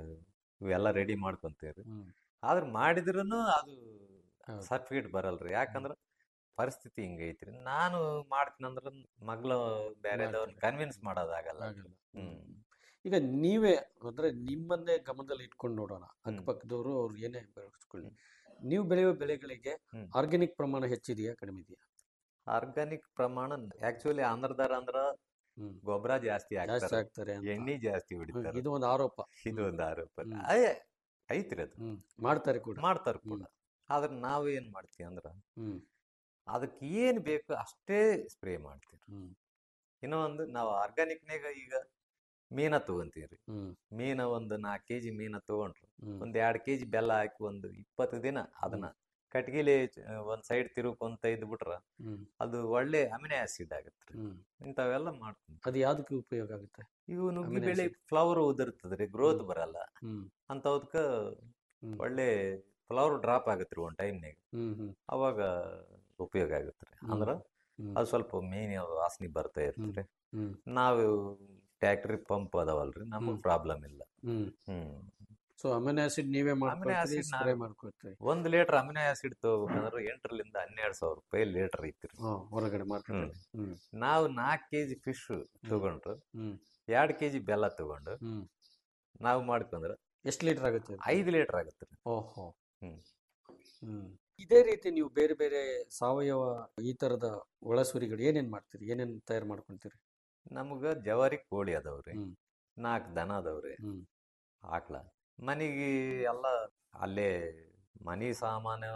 N: ಇವೆಲ್ಲ ರೆಡಿ ಮಾಡ್ಕೊಂತೀವ್ರಿ
M: ಹ್ಮ್
N: ಆದ್ರೆ ಮಾಡಿದ್ರುನು ಅದು
M: ಹೌದು.
N: ಸರ್ಟಿಫಿಕೇಟ್ ಬರಲ್ರಿ ಯಾಕಂದ್ರ ಪರಿಸ್ಥಿತಿ ಹಿಂಗೈತ್ರಿ ನಾನು ಮಾಡ್ತೀನಂದ್ರ ಮಗ್ಳ ಬೇರೆದವ್ರನ್ನ ಕನ್ವಿನ್ಸ್ ಮಾಡೋದಾಗಲ್ಲ
M: ಆಗಲ್ಲ.
N: ಹ್ಮ್
M: ಈಗ ನೀವೇ ಅಂದ್ರೆ ನಿಮ್ಮನ್ನೇ ಗಮನದಲ್ಲಿ ಇಟ್ಕೊಂಡು ನೋಡೋಣ ಅಕ್ಕಪಕ್ಕದವರು ಅವ್ರು ಏನೇ ಬೆಳೆಸ್ಕೊಳ್ಳಿ ನೀವು ಬೆಳೆಯುವ ಬೆಳೆಗಳಿಗೆ
N: ಹ್ಮ್.
M: ಆರ್ಗ್ಯಾನಿಕ್ ಪ್ರಮಾಣ ಹೆಚ್ಚಿದೆಯಾ ಕಡಿಮೆ ಇದೆಯಾ
N: ಆರ್ಗಾನಿಕ್ ಪ್ರಮಾಣ ಆಕ್ಚುಲಿ ಆಂಧ್ರದಾರ ಅಂದ್ರ
M: ಹ್ಮ್.
N: ಗೊಬ್ಬರ ಜಾಸ್ತಿ
M: ಜಾಸ್ತಿ
N: ಹಾಕ್ತಾರೆ
M: ಆಗ್ತಾರೆ ಅಂತ.
N: ಎಣ್ಣೆ ಜಾಸ್ತಿ ಹೊಡಿತಾರೆ
M: ಇದು ಒಂದು ಆರೋಪ
N: ಇದು ಒಂದು ಆರೋಪ
M: ಹ್ಮ್.
N: ಅಯ್ಯ ಐತ್ರಿ ಅದು
M: ಹ್ಮ್ ಮಾಡ್ತಾರೆ ಕೂಡ
N: ಮಾಡ್ತಾರ ಕೂಡ ಆದ್ರೆ ನಾವು ಏನ್ ಮಾಡ್ತೀವಿ ಅಂದ್ರ
M: ಹ್ಮ್
N: ಅದಕ್ಕೆ ಏನ್ ಬೇಕು ಅಷ್ಟೇ ಸ್ಪ್ರೇ ಮಾಡ್ತೀವಿ
M: ಹ್ಮ್
N: ಇನ್ನೂ ಒಂದು ನಾವು ಆರ್ಗಾನಿಕ್ನಾಗ ಈಗ ಮೀನ ತಗೊಂತೀವ್ರಿ
M: ಹ್ಮ್
N: ಮೀನ ಒಂದು ನಾಲ್ಕು ಕೆಜಿ ಮೀನ ತಗೊಂಡ್ರು
M: ಹ್ಮ್.
N: ಒಂದ್ ಎರಡ್ ಕೆಜಿ ಬೆಲ್ಲ ಹಾಕಿ ಒಂದು ಇಪ್ಪತ್ತು ದಿನ ಅದನ್ನ ಕಟ್ಗಿಲಿ ಚ- ಒಂದ್ ಸೈಡ್ ತಿರುಕೊಂತ ಇದ್ ಬಿಟ್ರ
M: ಹ್ಮ್
N: ಅದು ಒಳ್ಳೆ ಅಮಿನೋ ಆಸಿಡ್ ಆಗತ್ರಿ
M: ಹ್ಮ್
N: ಇಂಥವೆಲ್ಲ ಮಾಡ್ತೀನಿ
M: ಅದು ಯಾವ್ದಕ್ಕೆ ಉಪಯೋಗ ಆಗುತ್ತೆ
N: ಇವು ನುಗ್ಗಿ
M: Amino
N: ಬೆಳೆ
M: acid.
N: ಫ್ಲವರ್ ಉದುರ್ತದ್ರಿ ಗ್ರೋತ್
M: ಹ್ಮ್.
N: ಬರಲ್ಲ
M: ಹ್ಮ್
N: ಅಂತವದ್ಕ
M: ಹ್ಮ್.
N: ಒಳ್ಳೆ ಫ್ಲವರ್ ಡ್ರಾಪ್ ಆಗತ್ರಿ ಒಂದ್ ಟೈಮ್ನಾಗ
M: ಹ್ಮ್ ಹ್ಮ್
N: ಅವಾಗ ಉಪಯೋಗ ಆಗತ್ರಿ
M: ಹ್ಮ್.
N: ಅಂದ್ರ
M: ಹ್ಮ್.
N: ಅದು ಸ್ವಲ್ಪ ಮೇನ್ ವಾಸನೆ ಬರ್ತಾ ಇರ್ತದೆ
M: ಹ್ಮ್
N: ನಾವು ಟ್ಯಾಕ್ಟ್ರಿ ಪಂಪ್ ಅದಾವಲ್ರಿ ನಮಗ್
M: ಹ್ಮ್.
N: ಪ್ರಾಬ್ಲಮ್ ಇಲ್ಲ
M: ಹ್ಮ್
N: ಹ್ಮ್
M: ಸೊ ಅಮಿನೋ ಆಸಿಡ್ ನೀವೇ
N: ಅಮಿನೋ
M: ಮಾಡ್ಕೊಳ್ತೀರಿ
N: ಆಸಿಡ್
M: ಸ್ಪ್ರೇ ಮಾಡ್ಕೊಳ್ತೀರಿ
N: ಒಂದ್ ಲೀಟರ್ ಅಮಿನೋ ಆಸಿಡ್ ತಗೋಬೇಕಂದ್ರೆ ಎಂಟರಿಂದ ಹನ್ನೆರಡು ಸಾವಿರ ರೂಪಾಯಿ ಲೀಟರ್ ಐತ್ರಿ
M: ಹಾ ಹೊರಗಡೆ ಮಾರ್ಕೆಟ್
N: ಹ್ಮ್.
M: ಹ್ಮ್
N: ನಾವು ನಾಲ್ಕು ಕೆಜಿ ಫಿಶ್ ತಗೊಂಡ್ರು
M: ಹ್ಮ್
N: ಎರಡ್ ಕೆಜಿ ಬೆಲ್ಲ ತಗೊಂಡು
M: ಹ್ಮ್
N: ನಾವು ಮಾಡ್ಕೊಂಡ್ರ
M: ಎಷ್ಟು ಲೀಟರ್ ಆಗುತ್ತೆ ಅದು?
N: ಐದು ಲೀಟರ್ ಆಗತ್ರಿ
M: ಓಹೋ
N: ಹ್ಮ್
M: ಹ್ಮ್ ಇದೇ ರೀತಿ ನೀವು ಬೇರೆ ಬೇರೆ ಸಾವಯವ ಈ ತರದ ಒಳಸುರಿಗಳು ಏನೇನ್ ಮಾಡ್ತೀರಿ ಏನೇನ್ ತಯಾರು ಮಾಡ್ಕೊಂತೀರಿ
N: ನಮಗ ಜವಾರಿ ಕೋಳಿ ಅದಾವ್ರಿ
M: ಹ್ಮ್.
N: ನಾಲ್ಕು ದನ ಅದಾವ್ರಿ
M: ಹ್ಮ್
N: ಆಕ್ಳ ಮನಿಗೆ ಎಲ್ಲ ಅಲ್ಲೇ ಮನಿ ಸಾಮಾನು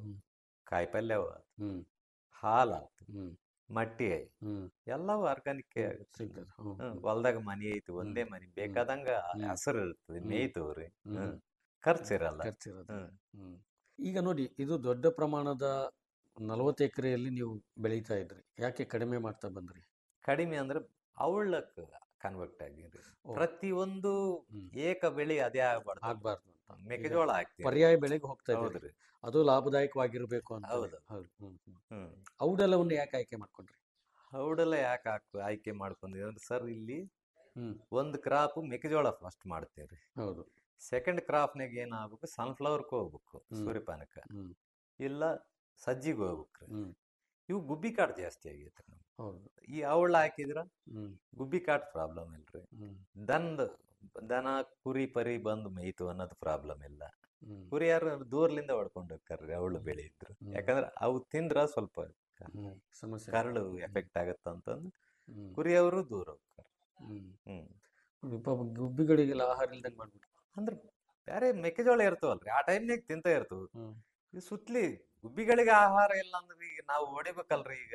N: ಕಾಯಿಪಲ್ಯ ಅವ
M: ಹ್ಮ್
N: ಹಾಲ
M: ಹ್ಮ್
N: ಮಟ್ಟಿ
M: ಹ್ಮ್
N: ಎಲ್ಲವೂ ಆರ್ಗಾನಿಕ್
M: ಸಿಗ್ತದೆ ಹ್ಮ್, ಹ್ಮ್.
N: ಹೊಲ್ದಾಗ ಮನಿ ಐತಿ ಒಂದೇ ಮನಿ ಬೇಕಾದಂಗ ಹೆಸರು ಇರ್ತದೆ
M: ಹ್ಮ್.
N: ಮೇಯ್ತವ್ರಿ
M: ಹ್ಮ್.
N: ಹ್ಮ್ ಖರ್ಚಿರಲ್ಲ
M: ಖರ್ಚಿರೋದು.
N: ಹ್ಮ್
M: ಹ್ಮ್. ಈಗ ನೋಡಿ ಇದು ದೊಡ್ಡ ಪ್ರಮಾಣದ ನಲವತ್ತು ಎಕರೆಯಲ್ಲಿ ನೀವು ಬೆಳೀತಾ ಇದ್ರಿ ಯಾಕೆ ಕಡಿಮೆ ಮಾಡ್ತಾ ಬಂದ್ರಿ
N: ಕಡಿಮೆ ಅಂದ್ರೆ ಅವಳಕ್ ಕನ್ವರ್ಟ್ ಆಗಿರಿ
M: ಓ.
N: ಪ್ರತಿಯೊಂದು ಏಕ ಬೆಳೆ ಅದೇ ಆಗ್ಬಾರ್ದು
M: ಆಗ್ಬಾರ್ದು ಅಂತ.
N: ಮೆಕ್ಕೆಜೋಳ
M: ಈಗ
N: ಹಾಕ್ತೀವಿ
M: ಪರ್ಯಾಯ ಬೆಳೆಗೆ ಹೋಗ್ತಾ ಇದ್ದೀರಿ
N: ಹೌದ್ರಿ
M: ಅದು ಲಾಭದಾಯಕವಾಗಿರ್ಬೇಕು ಅಂತ
N: ಹೌದು.
M: ಹೌದು ಹ್ಮ್ ಹ್ಮ್.
N: ಹ್ಮ್
M: ಔಡಲವನ್ನು ಯಾಕೆ ಆಯ್ಕೆ ಮಾಡ್ಕೊಂಡ್ರಿ
N: ಹೌಡೆಲ್ಲ ಯಾಕೆ ಹಾಕು ಆಯ್ಕೆ ಮಾಡ್ಕೊಂಡಿವಿ ಅಂದ್ರೆ ಸರ್ ಇಲ್ಲಿ
M: ಹ್ಮ್
N: ಒಂದು ಕ್ರಾಪ್ ಮೆಕ್ಕೆಜೋಳ ಫಸ್ಟ್ ಮಾಡ್ತೀವ್ರಿ
M: ಹೌದು
N: ಸೆಕೆಂಡ್ ಕ್ರಾಪ್ನಾಗ ಏನಾಗ್ಬೇಕು ಸನ್ಫ್ಲವರ್ಗೆ ಹೋಗ್ಬೇಕು
M: ಹ್ಮ್.
N: ಸೂರ್ಯಪಾನಕ್ಕೆ
M: ಹ್ಮ್.
N: ಇಲ್ಲ ಸಜ್ಜಿಗೆ ಹೋಗ್ಬೇಕ್ರಿ
M: ಹ್ಮ್.
N: ಇವು ಗುಬ್ಬಿ ಕಾಟ್ ಜಾಸ್ತಿ ಆಗೈತೆ ನಮ್ಗೆ
M: ಹೌದು
N: ಈ ಅವಳ ಹಾಕಿದ್ರ
M: ಹ್ಮ್
N: ಗುಬ್ಬಿ ಕಾಟ್ ಪ್ರಾಬ್ಲಮ್ ಇಲ್ರಿ
M: ಹ್ಮ್
N: ದನದ ದನ ಕುರಿ ಪರಿ ಬಂದು ಮೇಯ್ತು ಅನ್ನೋದು ಪ್ರಾಬ್ಲಮ್ ಇಲ್ಲ
M: ಹ್ಮ್
N: ಕುರಿ ಯಾರು ದೂರ್ಲಿಂದ ಹೊಡ್ಕೊಂಡು ಹೋಗ್ತಾರ್ರಿ ಅವಳು ಬೆಳೆ ಇದ್ರು
M: ಹ್ಮ್.
N: ಯಾಕಂದ್ರೆ ಅವು ತಿಂದ್ರ ಸ್ವಲ್ಪ
M: ಹ್ಮ್ ಸಮಸ್ಯೆ
N: ಕರಳು ಎಫೆಕ್ಟ್ ಆಗತ್ತ ಅಂತಂದು
M: ಹ್ಮ್
N: ಕುರಿಯವರು ದೂರ ಹೋಗ್ತಾರೆ
M: ಹ್ಮ್
N: ಹ್ಮ್
M: ನೋಡಿ ಪಾಪ ಗುಬ್ಬಿಗಳಿಗೆಲ್ಲ ಆಹಾರ ಇಲ್ದಂಗೆ ಮಾಡ್ಬಿಟ್ಟು
N: ಅಂದ್ರೆ ಬೇರೆ ಮೆಕ್ಕೆಜೋಳ ಇರ್ತವಲ್ರಿ ಆ ಟೈಮ್ನಾಗ ತಿಂತ ಇರ್ತವು
M: ಹ್ಮ್
N: ಈ ಸುತ್ಲಿ ಗುಬ್ಬಿಗಳಿಗೆ ಆಹಾರ ಇಲ್ಲ ಅಂದ್ರೆ ಈಗ ನಾವು ಹೊಡಿಬೇಕಲ್ರಿ ಈಗ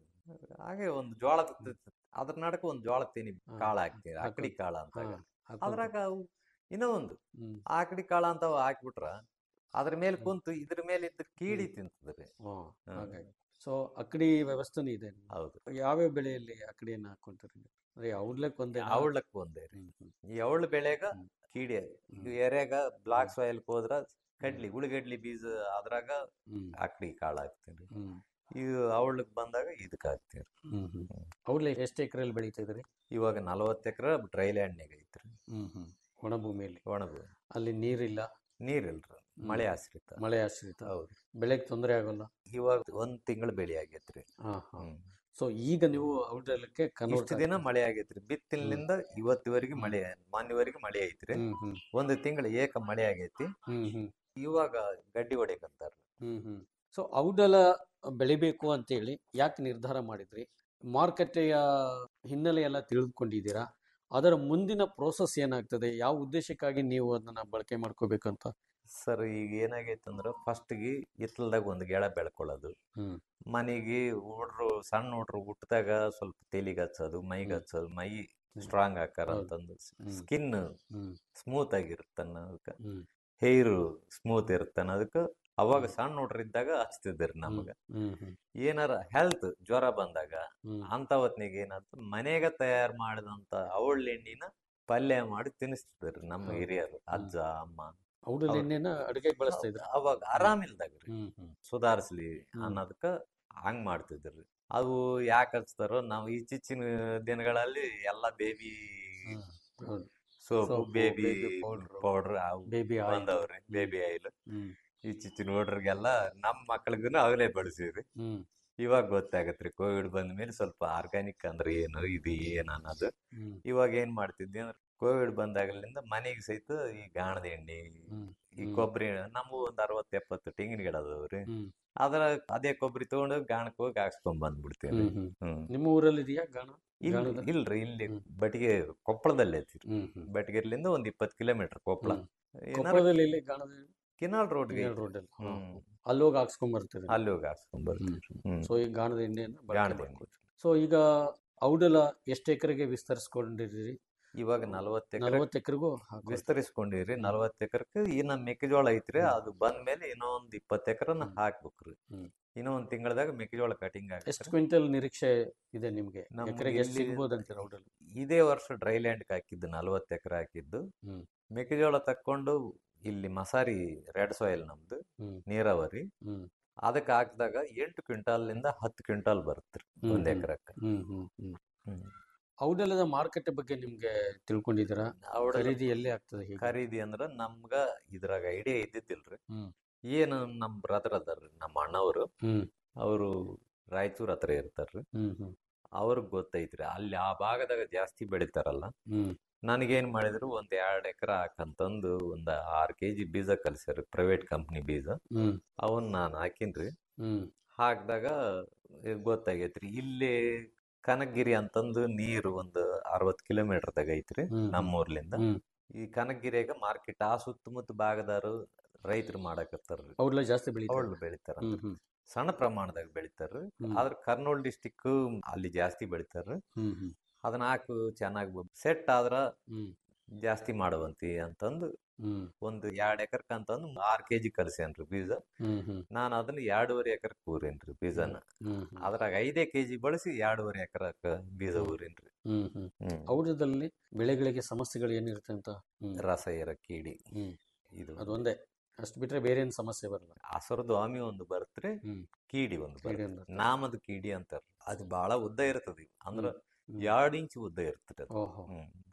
N: ಹಾಗೆ ಒಂದು ಜೋಳದ ತ- ಅದ್ರ ನಡಕ ಒಂದು ಜೋಳ ತಿನಿ
M: ಹಾ.
N: ಕಾಳು ಹಾಕ್ತೀವಿ ಆಕಡಿ
M: ಹಾಕೋದು.
N: ಕಾಳ ಅಂತ
M: ಹಾ, ಹಾಕೋದು.
N: ಅದ್ರಾಗ ಅವು ಇನ್ನೂ ಒಂದು
M: ಹ್ಮ್
N: ಆಕಡಿ ಕಾಳ ಅಂತ ಅವು ಹಾಕ್ಬಿಟ್ರ ಅದ್ರ ಮೇಲೆ ಕುಂತು ಇದ್ರ ಮೇಲೆ ಇದ್ದ ಕೀಡಿ ತಿಂತದ್ರಿ
M: ಹಾ,
N: ಹ್ಮ್.
M: ಹಾಗಾಗಿ ಸೊ ಅಕ್ಕಡಿ ವ್ಯವಸ್ಥೆನೂ ಇದೆ
N: ಹೌದು
M: ಯಾವ್ಯಾವ ಬೆಳೆಯಲ್ಲಿ ಅಕ್ಕಡಿಯನ್ನ ಹಾಕೊಂತಾರೆ ನೀವು? ಅಂದ್ರೆ ಔಡ್ಲಕ್ ಒಂದೇ
N: ಅವಳಕ್ ಒಂದೇ ರೀ
M: ಹ್ಮ್, ಹ್ಮ್.
N: ಈ ಅವಳ ಬೆಳೆಗ
M: ಹ್ಮ್.
N: ಕೀಡೆ
M: ಹ್ಮ್.
N: ಈ ಎರೆಗ ಬ್ಲಾಕ್ ಸಾಯಿಲ್ ಹೋದ್ರ ಕಡ್ಲಿ ಉಳಿಗಡ್ಲಿ ಬೀಜ ಅದ್ರಾಗ
M: ಹ್ಮ್
N: ಆಕಡಿ ಕಾಳು ಹಾಕ್ತೀವಿ
M: ಹ್ಮ್
N: ಇದು ಅವಳಕ್ ಬಂದಾಗ ಇದಕ್ಕೆ ಹಾಕ್ತೀವಿ
M: ಹ್ಮ್ ಹ್ಮ್ ಔಡ್ಲೆ ಎಷ್ಟು ಎಕರೆಯಲ್ಲಿ ಬೆಳೀತಿದ್ರಿ
N: ಇವಾಗ ನಲವತ್ತು ಎಕರೆ ಡ್ರೈ ಲ್ಯಾಂಡ್ನಾಗ ಐತ್ರಿ
M: ಹ್ಮ್ ಹ್ಮ್ ಒಣ ಭೂಮಿಯಲ್ಲಿ
N: ಒಣಗು
M: ಅಲ್ಲಿ ನೀರಿಲ್ಲ
N: ನೀರಿಲ್ರಿ ಮಳೆ ಆಶ್ರಿತ
M: ಮಳೆ ಆಶ್ರಿತ
N: ಹೌದು
M: ಬೆಳೆಗೆ ತೊಂದರೆ ಆಗೋಲ್ಲ
N: ಇವಾಗ ಒಂದ್ ತಿಂಗಳು ಬೆಳೆ ಆಗೈತ್ರಿ
M: ಹಾ ಹಾ
N: ಹ್ಮ್.
M: ಸೊ ಈಗ ನೀವು ಔಡ್ಲಕ್ಕೆ ಕನ್ವರ್ಟ್
N: ಇಷ್ಟು ದಿನ ಮಳೆ ಆಗೈತ್ರಿ ಬಿತ್ತಿನಿಂದ ಇವತ್ತಿವರೆಗೆ ಮಳೆ ಮಾನ್ಯವರೆಗೆ ಮಳೆ ಐತ್ರಿ
M: ಹ್ಮ್ ಹ್ಮ್
N: ಒಂದು ತಿಂಗಳು ಏಕ ಮಳೆ ಆಗೈತಿ
M: ಹ್ಮ್ ಹ್ಮ್
N: ಇವಾಗ ಗಡ್ಡಿ ಹೊಡೆಯಕಂತಾರ
M: ಹ್ಮ್ ಹ್ಮ್ ಸೊ ಔಡಲ ಬೆಳಿಬೇಕು ಅಂತೇಳಿ ಯಾಕೆ ನಿರ್ಧಾರ ಮಾಡಿದ್ರಿ ಮಾರುಕಟ್ಟೆಯ ಹಿನ್ನೆಲೆ ಎಲ್ಲ ತಿಳಿದುಕೊಂಡಿದ್ದೀರಾ ಅದರ ಮುಂದಿನ ಪ್ರೋಸೆಸ್ ಏನಾಗ್ತದೆ ಯಾವ ಉದ್ದೇಶಕ್ಕಾಗಿ ನೀವು ಅದನ್ನ ಬಳಕೆ ಮಾಡ್ಕೋಬೇಕಂತ
N: ಸರ್ ಈಗ ಏನಾಗೈತೆ ಅಂದ್ರೆ ಫಸ್ಟ್ಗೆ ಹಿತ್ತಲ್ದಾಗ ಒಂದು ಗೆಳ ಬೆಳ್ಕೊಳ್ಳೋದು
M: ಹ್ಮ್
N: ಮನೆಗೆ ಹುಡ್ರು ಸಣ್ಣ ಹುಡ್ರು ಹುಟ್ಟಿದಾಗ ಸ್ವಲ್ಪ ತಲೆಗೆ ಹಚ್ಚೋದು ಮೈಗೆ ಹಚ್ಚೋದು ಮೈ ಸ್ಟ್ರಾಂಗ್ ಆಕಾರ
M: ಹೌದು.
N: ಅಂತಂದು
M: ಹ್ಮ್.
N: ಸ್ಕಿನ್
M: ಹ್ಮ್
N: ಸ್ಮೂತ್ ಆಗಿರುತ್ತನ್ನ ಅದಕ್ಕೆ
M: ಹ್ಮ್
N: ಹೇರು ಸ್ಮೂತ್ ಇರುತ್ತಾನ ಅದಕ್ಕೆ ಅವಾಗ ಸಣ್ಣ ಹುಡ್ರು ಇದ್ದಾಗ ಹಚ್ತಿದ್ರಿ ನಮಗೆ
M: ಹ್ಮ್ ಹ್ಮ್
N: ಏನಾರ ಹೆಲ್ತ್ ಜ್ವರ ಬಂದಾಗ
M: ಹ್ಮ್
N: ಅಂತ ಹೊತ್ನಿಗೆ ಏನಾಯ್ತು ಮನೆಗೆ ತಯಾರು ಮಾಡಿದಂತ ಅವಳ ಎಣ್ಣಿನ ಪಲ್ಯ ಮಾಡಿ ತಿನ್ನಿಸ್ತಿದ್ರಿ ನಮ್ಮ
M: ಹೌದು.
N: ಹಿರಿಯರು ಅಜ್ಜ ಅಮ್ಮ
M: ಔಡಲ
N: ಅವ್ರು-
M: ಎಣ್ಣೆನ ಅಡುಗೆಗೆ ಬಳಸ್ತಾ ಇದ್ರ
N: ಅವಾಗ ಆರಾಮಿಲ್ದಾಗ್ರಿ
M: ಹ್ಮ್ ಹ್ಮ್
N: ಸುಧಾರಿಸ್ಲಿ
M: ಹ್ಮ್.
N: ಅನ್ನೋದಕ್ಕ ಹಂಗ್ ಮಾಡ್ತಿದ್ರಿ ಅವು ಯಾಕೆ ಹಚ್ತಾರೋ ನಾವು ಇತ್ತೀಚಿನ ದಿನಗಳಲ್ಲಿ ಎಲ್ಲ ಬೇಬಿ
M: ಹ್ಮ್ ಹೌದು
N: soap
M: Soap,
N: baby
M: baby powder,
N: powder ಅವು
M: baby oil.
N: ಬಂದವ್ರಿ ಬೇಬಿ ಆಯಿಲ್
M: ಹ್ಮ್
N: ಇತ್ತೀಚಿನ ಹುಡ್ರಿಗೆಲ್ಲ ನಮ್ಮ ಮಕ್ಳಿಗೂ ಅವಲೇ ಬಳಸಿವ್ರಿ
M: ಹ್ಮ್
N: ಇವಾಗ ಗೊತ್ತಾಗತ್ರಿ ಕೋವಿಡ್ ಬಂದ ಮೇಲೆ ಸ್ವಲ್ಪ ಆರ್ಗ್ಯಾನಿಕ್ ಅಂದ್ರೆ ಏನು ಇದು ಏನು ಅನ್ನೋದು
M: ಹ್ಮ್
N: ಇವಾಗ ಏನ್ ಮಾಡ್ತಿದ್ವಿ ಅಂದ್ರೆ ಕೋವಿಡ್ ಬಂದಾಗಲಿಂದ ಮನೆಗೆ ಸಹಿತ ಈ ಗಾಣದ ಎಣ್ಣೆ
M: ಹ್ಮ್
N: ಈ
M: ಹ್ಮ್.
N: ಕೊಬ್ಬರಿ ನಮಗೂ ಒಂದ್ ಅರವತ್ತು ಎಪ್ಪತ್ತು ತೆಂಗಿನ ಗಿಡ ಅದಾವ್ರಿ
M: ಹ್ಮ್
N: ಅದ್ರ ಅದೇ ಕೊಬ್ಬರಿ ತಗೊಂಡು ಗಾಣಕ್ಕೆ ಹೋಗಿ ಹಾಕ್ಸ್ಕೊಂಡ್ ಬಂದ್ಬಿಡ್ತೀವಿ
M: ಹ್ಮ್ ಹ್ಮ್
N: ಹ್ಮ್
M: ನಿಮ್ಮ ಊರಲ್ಲಿ ಇದೆಯಾ ಗಾಣ
N: ಇಲ್
M: ಗಾಣದ
N: ಇಲ್ರಿ ಇಲ್ಲಿ
M: ಹ್ಮ್.
N: ಬಟಿಗೆ ಕೊಪ್ಪಳದಲ್ಲಿ ಐತಿ
M: ಹ್ಮ್ ಹ್ಮ್
N: ಬಟಿಗೆರ್ಲಿಂದ ಒಂದ್ ಇಪ್ಪತ್ತು ಕಿಲೋಮೀಟರ್ ಕೊಪ್ಪಳ
M: ಹ್ಮ್.
N: ಏನಾರ
M: ಕೊಪ್ಪಳದಲ್ಲಿ ಇಲ್ಲಿ ಗಾಣದ
N: ಕಿನಾಲ್ ರೋಡ್ಗೆ
M: ರೋಡ್ ಅಲ್ಲಿ
N: ಹ್ಮ್
M: ಅಲ್ಲಿ ಹೋಗಿ ಹಾಕ್ಸ್ಕೊಂಡ್ ಬರ್ತೀರಿ
N: ಅಲ್ಲಿ ಹೋಗಿ ಹಾಕ್ಸ್ಕೊಂಡ್ ಬರ್ತೀವಿ ಹ್ಮ್
M: ಸೊ ಈ ಗಾಣದ ಎಣ್ಣೆಯನ್ನು
N: ಗಾಣದ
M: ಬಳಕೆ
N: ಎಣ್ಣೆ.
M: ಮಾಡ್ಕೊಳ್ತೀರಿ ಸೊ ಈಗ ಔಡಲ ಎಷ್ಟು ಎಕರೆಗೆ ವಿಸ್ತರಿಸ್ಕೊಂಡಿದ್ದೀರಿ
N: ಇವಾಗ ನಲವತ್ತು ಎಕರೆ
M: ನಲವತ್ತು ಎಕರೆಗೂ
N: ವಿಸ್ತರಿಸ್ಕೊಂಡಿವ್ರಿ ನಲವತ್ತು ಎಕರೆಗೆ ಇನ್ನ ಮೆಕ್ಕೆಜೋಳ ಐತ್ರಿ ಅದು ಬಂದ್ಮೇಲೆ ಇನ್ನೂ ಒಂದ್ ಇಪ್ಪತ್ತು ಎಕರೆನ ಹಾಕ್ಬೇಕ್ರಿ
M: ಹ್ಮ್.
N: ಇನ್ನೂ ಒಂದ್ ತಿಂಗಳದಾಗ ಮೆಕ್ಕೆಜೋಳ ಕಟಿಂಗ್
M: ಎಷ್ಟು
N: ಆಗ್ತದೆ
M: ಕ್ವಿಂಟಲ್ ನಿರೀಕ್ಷೆ ಇದೆ ನಿಮ್ಗೆ
N: ನಮ್ಗೆ
M: ಎಕರೆಗೆ ಎಷ್ಟು
N: ಇಲ್ಲಿ-
M: ಸಿಗ್ಬೋದು ಅಂತೀರ ಔಡಲ್
N: ಇದೇ ವರ್ಷ ಡ್ರೈ ಲ್ಯಾಂಡ್ ಹಾಕಿದ್ದು ನಲವತ್ತು ಎಕರೆ ಹಾಕಿದ್ದು
M: ಹ್ಮ್.
N: ಮೆಕ್ಕೆಜೋಳ ತಕ್ಕೊಂಡು ಇಲ್ಲಿ ಮಸಾರಿ ರೆಡ್ ಸಾಯಿಲ್ ನಮ್ದು
M: ಹ್ಮ್.
N: ನೀರಾವರಿ
M: ಹ್ಮ್
N: ಅದಕ್ಕೆ ಹಾಕಿದಾಗ ಎಂಟು ಕ್ವಿಂಟಾಲ್ನಿಂದ ಹತ್ತು ಕ್ವಿಂಟಾಲ್ ಬರುತ್ತೆ
M: ಹ್ಮ್,
N: ಒಂದ್
M: ಹ್ಮ್.
N: ಎಕರೆಕ್ಕೆ
M: ಹ್ಮ್ ಹ್ಮ್ ಹ್ಮ್
N: ಹ್ಮ್.
M: ಔಡಲದ ಮಾರುಕಟ್ಟೆ ಬಗ್ಗೆ ನಿಮ್ಗೆ ತಿಳ್ಕೊಂಡಿದ್ದೀರಾ
N: ಔಡಲ
M: ಖರೀದಿ ಎಲ್ಲಿ ಆಗ್ತದೆ ಹೀಗೆ
N: ಖರೀದಿ ಅಂದ್ರ ನಮ್ಗ ಇದ್ರಾಗ ಐಡಿಯಾ ಇದ್ದಿದ್ದಿಲ್ರಿ
M: ಹ್ಮ್
N: ಏನು ನಮ್ ಬ್ರದರ್ ಅದಾರ್ರಿ ನಮ್ಮ ಅಣ್ಣವರು
M: ಹ್ಮ್
N: ಅವರು ರಾಯಚೂರ್ ಹತ್ರ ಇರ್ತಾರ್ರಿ
M: ಹ್ಮ್ ಹ್ಮ್
N: ಅವ್ರಿಗೆ ಗೊತ್ತೈತ್ರಿ ಅಲ್ಲಿ ಆ ಭಾಗದಾಗ ಜಾಸ್ತಿ ಬೆಳಿತಾರಲ್ಲ
M: ಹ್ಮ್
N: ನನಗೇನ್ ಮಾಡಿದ್ರು ಒಂದ್ ಎರಡ್ ಎಕರೆ ಹಾಕಂತಂದು ಒಂದ್ ಆರ್ ಕೆ ಜಿ ಬೀಜ ಕಲ್ಸ್ಯಾರ ಪ್ರೈವೇಟ್ ಕಂಪ್ನಿ ಬೀಜ
M: ಹ್ಮ್
N: ಅವನ್ ನಾನು ಹಾಕಿನ್ರಿ
M: ಹ್ಮ್
N: ಹಾಕ್ದಾಗ ಇದ್ ಗೊತ್ತಾಗೈತ್ರಿ ಇಲ್ಲಿ ಕನಕಗಿರಿ ಅಂತಂದು ನೀರು ಒಂದು ಅರವತ್ ಕಿಲೋಮೀಟರ್ದಾಗ ಐತ್ರಿ
M: ಹ್ಮ್.
N: ನಮ್ಮೂರ್ಲಿಂದ
M: ಹ್ಮ್
N: ಈ ಕನಕಗಿರಿಯಾಗ ಮಾರ್ಕೆಟ್ ಆ ಸುತ್ತಮುತ್ತ ಭಾಗದಾರು ರೈತರು ಮಾಡಕತ್ತಾರ್ರಿ
M: ಔಡಲ ಜಾಸ್ತಿ ಬೆಳೀತಾರೆ
N: ಅವಳು ಬೆಳಿತಾರ
M: ಹ್ಮ್ ಹ್ಮ್
N: ಸಣ್ಣ ಪ್ರಮಾಣದಾಗ ಬೆಳಿತಾರ್ರಿ
M: ಹ್ಮ್.
N: ಆದ್ರ ಕರ್ನೂಲ್ ಡಿಸ್ಟಿಕ್ ಅಲ್ಲಿ ಜಾಸ್ತಿ ಬೆಳಿತಾರ್ರಿ
M: ಹ್ಮ್ ಹ್ಮ್
N: ಅದನ್ನ ಹಾಕು ಚೆನ್ನಾಗಿ ಸೆಟ್ ಆದ್ರ
M: ಹ್ಮ್
N: ಜಾಸ್ತಿ ಮಾಡುವಂತಿ ಅಂತಂದು
M: ಹ್ಮ್
N: ಒಂದು ಎರಡ್ ಎಕರ್ಕ ಅಂತಂದು ಆರ್ ಕೆ ಜಿ ಕಲ್ಸೇನ್ರಿ ಬೀಜ
M: ಹ್ಮ್ ಹ್ಮ್
N: ನಾನು ಅದನ್ನ ಎರಡೂವರೆ ಎಕರ್ ಊರೇನ್ರಿ ಬೀಜನ
M: ಹ್ಮ್ ಹ್ಮ್
N: ಅದ್ರಾಗ ಐದೇ ಕೆಜಿ ಬಳಸಿ ಎರಡೂವರೆ ಎಕರಕ್ಕ ಬೀಜ ಊರೇನ್ರಿ
M: ಹ್ಮ್ ಹ್ಮ್
N: ಹ್ಮ್
M: ಔಡಲದಲ್ಲಿ ಬೆಳೆಗಳಿಗೆ ಸಮಸ್ಯೆಗಳು ಏನಿರುತ್ತೆ ಅಂತ ಹ್ಮ್
N: ರಸ ಏರ ಕೀಡಿ
M: ಹ್ಮ್
N: ಇದು
M: ಅದೊಂದೇ ಅಷ್ಟು ಬಿಟ್ರೆ ಬೇರೆ ಏನು ಸಮಸ್ಯೆ ಬರಲ್ಲ
N: ಹಸರು ದಾಮಿ ಒಂದು ಬರುತ್ತೆ
M: ಹ್ಮ್
N: ಕೀಡಿ ಒಂದು
M: ಕೀಡಿ
N: ಬರುತ್ತೆ
M: ಒಂದು ಬರುತ್ತೆ.
N: ನಾಮದ ಕೀಡಿ ಅಂತಾರ ಅದು ಬಹಳ ಉದ್ದ ಇರ್ತದೆ ಅಂದ್ರ
M: ಹ್ಮ್.
N: ಎರಡ್ ಇಂಚ್ ಉದ್ದ ಇರ್ತದೆ ಅದು
M: ಓಹೋ
N: ಹ್ಮ್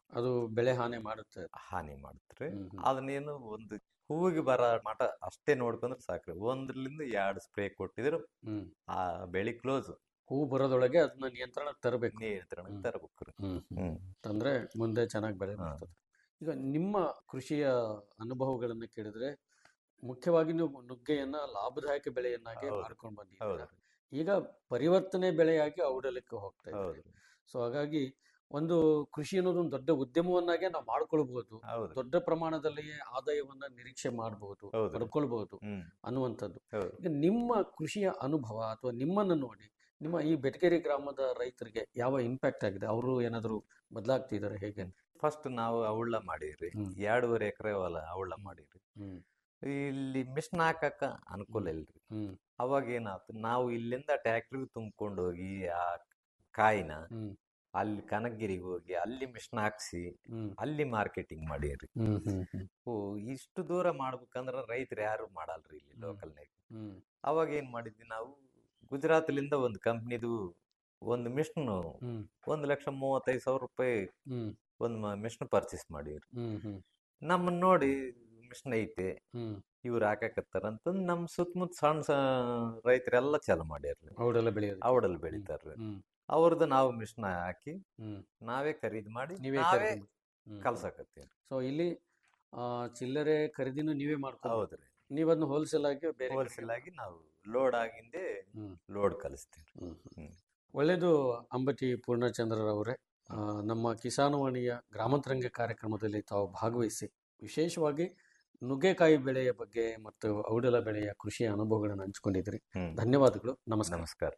M: ಅದು ಬೆಳೆ ಹಾನಿ ಮಾಡುತ್ತೆ
N: ಹಾನಿ ಮಾಡುತ್ತೆ ಅದನ್ನೇನು ಒಂದು ಹೂವಿಗೆ ಬರ ಮಟ ಅಷ್ಟೇ ನೋಡ್ಕೊಂಡ್ರೆ ಸಾಕ್ರಿ ಒಂದ್ರಲಿಂದ ಎರಡು ಸ್ಪ್ರೇ ಕೊಟ್ಟಿದ್ರು ಆ ಬೆಳಿ ಕ್ಲೋಸ್
M: ಹೂ ಬರೋದೊಳಗೆ ಅದನ್ನ ನಿಯಂತ್ರಣ ತರಬೇಕು
N: ನಿಯಂತ್ರಣಕ್ಕೆ ತರಬೇಕು
M: ಹ್ಮ್ ಅಂದ್ರೆ ಮುಂದೆ ಚೆನ್ನಾಗಿ ಬೆಳೆ ಬರ್ತದೆ ಈಗ ನಿಮ್ಮ ಕೃಷಿಯ ಅನುಭವಗಳನ್ನ ಕೇಳಿದ್ರೆ ಮುಖ್ಯವಾಗಿ ನೀವು ನುಗ್ಗೆಯನ್ನ ಲಾಭದಾಯಕ ಬೆಳೆಯನ್ನಾಗಿ
N: ಹೌದು.
M: ಮಾಡ್ಕೊಂಡು ಬಂದಿದ್ದೀರಾ
N: ಹೌದು.
M: ಈಗ ಪರಿವರ್ತನೆ ಬೆಳೆಯಾಗಿ ಔಡಲಕ್ಕೆ ಹೋಗ್ತಾ ಇದೆ ಸೊ ಹಾಗಾಗಿ ಒಂದು ಕೃಷಿ ಅನ್ನೋದು ಒಂದು ದೊಡ್ಡ ಉದ್ಯಮವನ್ನಾಗೆ ನಾವು ಮಾಡ್ಕೊಳ್ಬಹುದು
N: ಹೌದು.
M: ದೊಡ್ಡ ಪ್ರಮಾಣದಲ್ಲಿ ಆದಾಯವನ್ನ ನಿರೀಕ್ಷೆ ಮಾಡಬಹುದು
N: ಹೌದು.
M: ಪಡ್ಕೊಳ್ಬಹುದು
N: ಹ್ಮ್.
M: ಅನ್ನುವಂಥದ್ದು
N: ಹೌದು.
M: ಈಗ ನಿಮ್ಮ ಕೃಷಿಯ ಅನುಭವ ಅಥವಾ ನಿಮ್ಮನ್ನು ನೋಡಿ ನಿಮ್ಮ ಈ ಬೆಟಗೇರಿ ಗ್ರಾಮದ ರೈತರಿಗೆ ಯಾವ ಇಂಪ್ಯಾಕ್ಟ್ ಆಗಿದೆ ಅವರು ಏನಾದರೂ ಬದಲಾಗ್ತಿದ್ದಾರೆ ಹೇಗೆ
N: ಫಸ್ಟ್ ನಾವು ಅವಳ ಮಾಡಿರಿ ಎರಡೂವರೆ ಎಕರೆ ಹೊಲ ಅವಳ ಮಾಡಿರಿ
M: ಹ್ಮ್
N: ಇಲ್ಲಿ ಮಿಷನ್ ಹಾಕಕ್ಕ ಅನುಕೂಲ ಇಲ್ರಿ
M: ಹ್ಮ್
N: ಅವಾಗ ಏನಾಯ್ತು ನಾವು ಇಲ್ಲಿಂದ ಟ್ಯಾಕ್ಟ್ರಿ ತುಂಬ್ಕೊಂಡು ಹೋಗಿ ಆ ಕಾಯಿನ
M: ಹ್ಮ್
N: ಅಲ್ಲಿ ಕನಕಗಿರಿಗೆ ಹೋಗಿ ಅಲ್ಲಿ ಮಿಷನ್ ಹಾಕ್ಸಿ
M: ಹ್ಮ್
N: ಅಲ್ಲಿ ಮಾರ್ಕೆಟಿಂಗ್ ಮಾಡೀರಿ
M: ಹ್ಮ್ ಹ್ಮ್ ಹ್ಮ್
N: ಓ ಇಷ್ಟು ದೂರ ಮಾಡ್ಬೇಕಂದ್ರ ರೈತರು ಯಾರು ಮಾಡಲ್ರಿ ಇಲ್ಲಿ ಲೋಕಲ್ನಾಗ
M: ಹ್ಮ್
N: ಅವಾಗ ಏನ್ ಮಾಡಿದ್ವಿ ನಾವು ಗುಜರಾತ್ಲಿಂದ ಒಂದು ಕಂಪ್ನಿದು ಒಂದು ಮಿಷನ್
M: ಹ್ಮ್
N: ಒಂದು ಲಕ್ಷ ಮೂವತ್ತೈದು ಸಾವಿರ ರೂಪಾಯಿ
M: ಹ್ಮ್
N: ಒಂದು ಮಿಷನ್ ಪರ್ಚೇಸ್ ಮಾಡಿವ್ರಿ
M: ಹ್ಮ್ ಹ್ಮ್
N: ನಮ್ಮನ್ನ ನೋಡಿ ಮಿಷನ್ ಐತೆ
M: ಹ್ಮ್
N: ಇವ್ರು ಹಾಕಕತ್ತಾರ ಅಂತಂದು ನಮ್ಮ ಸುತ್ತಮುತ್ತ ಸಣ್ಣ ಸಣ್ಣ ರೈತರೆಲ್ಲ ಚಾಲು ಮಾಡ್ಯಾರ್ರಿ
M: ಔಡೆಲ್ಲ ಬೆಳೆಯೋದು
N: ಔಡಲ್ಲಿ ಬೆಳಿತಾರ್ರಿ
M: ಹ್ಮ್
N: ಅವ್ರದ್ದು ನಾವು ಮಿಷನ್ ಹಾಕಿ
M: ಹ್ಮ್
N: ನಾವೇ ಖರೀದಿ ಮಾಡಿ
M: ನೀವೇ
N: ನಾವೇ
M: ಖರೀದಿ ಮಾಡಿ. ಹ್ಮ್.
N: ಕಲ್ಸಕತ್ತೀವಿ
M: ಸೊ ಇಲ್ಲಿ ಆ, ಚಿಲ್ಲರೆ ಖರೀದಿನೂ ನೀವೇ ಮಾಡ್ಕೊಂಡು
N: ಹೌದ್ರಿ
M: ನೀವು ಅದನ್ನ ಹೋಲ್ಸೇಲ್ ಆಗಿ ಬೇರೆ
N: ಹೋಲ್ಸೇಲ್ ಆಗಿ ನಾವು ಲೋಡ್ ಆಗಿಂದೆ ಲೋಡ್ ಕಲಿಸ್ತೀವಿ
M: ಹ್ಮ್. ಒಳ್ಳೆಯದು ಅಂಬಟಿ ಪೂರ್ಣಚಂದ್ರರವರೇ ಆ, ನಮ್ಮ ಕಿಸಾನವಾಣಿಯ ಗ್ರಾಮಾಂತರಂಗ ಕಾರ್ಯಕ್ರಮದಲ್ಲಿ ತಾವು ಭಾಗವಹಿಸಿ ವಿಶೇಷವಾಗಿ ನುಗ್ಗೆಕಾಯಿ ಬೆಳೆಯ ಬಗ್ಗೆ ಮತ್ತು ಔಡಲ ಬೆಳೆಯ ಕೃಷಿಯ ಅನುಭವಗಳನ್ನು ಹಂಚಿಕೊಂಡಿದ್ರಿ ಧನ್ಯವಾದಗಳು ನಮಸ್ಕಾರ
N: ನಮಸ್ಕಾರ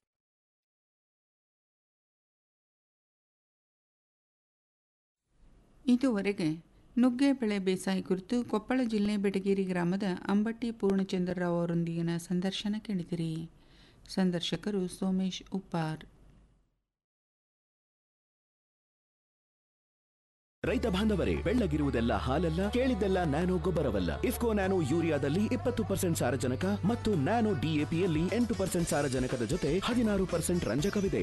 I: ಇದುವರೆಗೆ ನುಗ್ಗೆ ಬೆಳೆ ಬೇಸಾಯ ಕುರಿತು ಕೊಪ್ಪಳ ಜಿಲ್ಲೆ ಬೆಟಗೇರಿ ಗ್ರಾಮದ ಅಂಬಟ್ಟಿ ಪೂರ್ಣಚಂದ್ರರಾವ್ ಅವರೊಂದಿಗಿನ ಸಂದರ್ಶನ ಕೇಳಿದಿರಿ ಸಂದರ್ಶಕರು ಸೋಮೇಶ್ ಉಪ್ಪಾರ್
O: ರೈತ ಬಾಂಧವರೇ ಬೆಳ್ಳಗಿರುವುದೆಲ್ಲ ಹಾಲಲ್ಲ ಕೇಳಿದ್ದೆಲ್ಲ ನ್ಯಾನೋ ಗೊಬ್ಬರವಲ್ಲ ಇಫ್ಕೋ ನ್ಯಾನೋ ಯೂರಿಯಾದಲ್ಲಿ ಇಪ್ಪತ್ತು ಪರ್ಸೆಂಟ್ ಸಾರಜನಕ ಮತ್ತು ನ್ಯಾನೋ ಡಿಎಪಿಯಲ್ಲಿ ಎಂಟು ಪರ್ಸೆಂಟ್ ಸಾರಜನಕದ ಜೊತೆ ಹದಿನಾರು ಪರ್ಸೆಂಟ್ ರಂಜಕವಿದೆ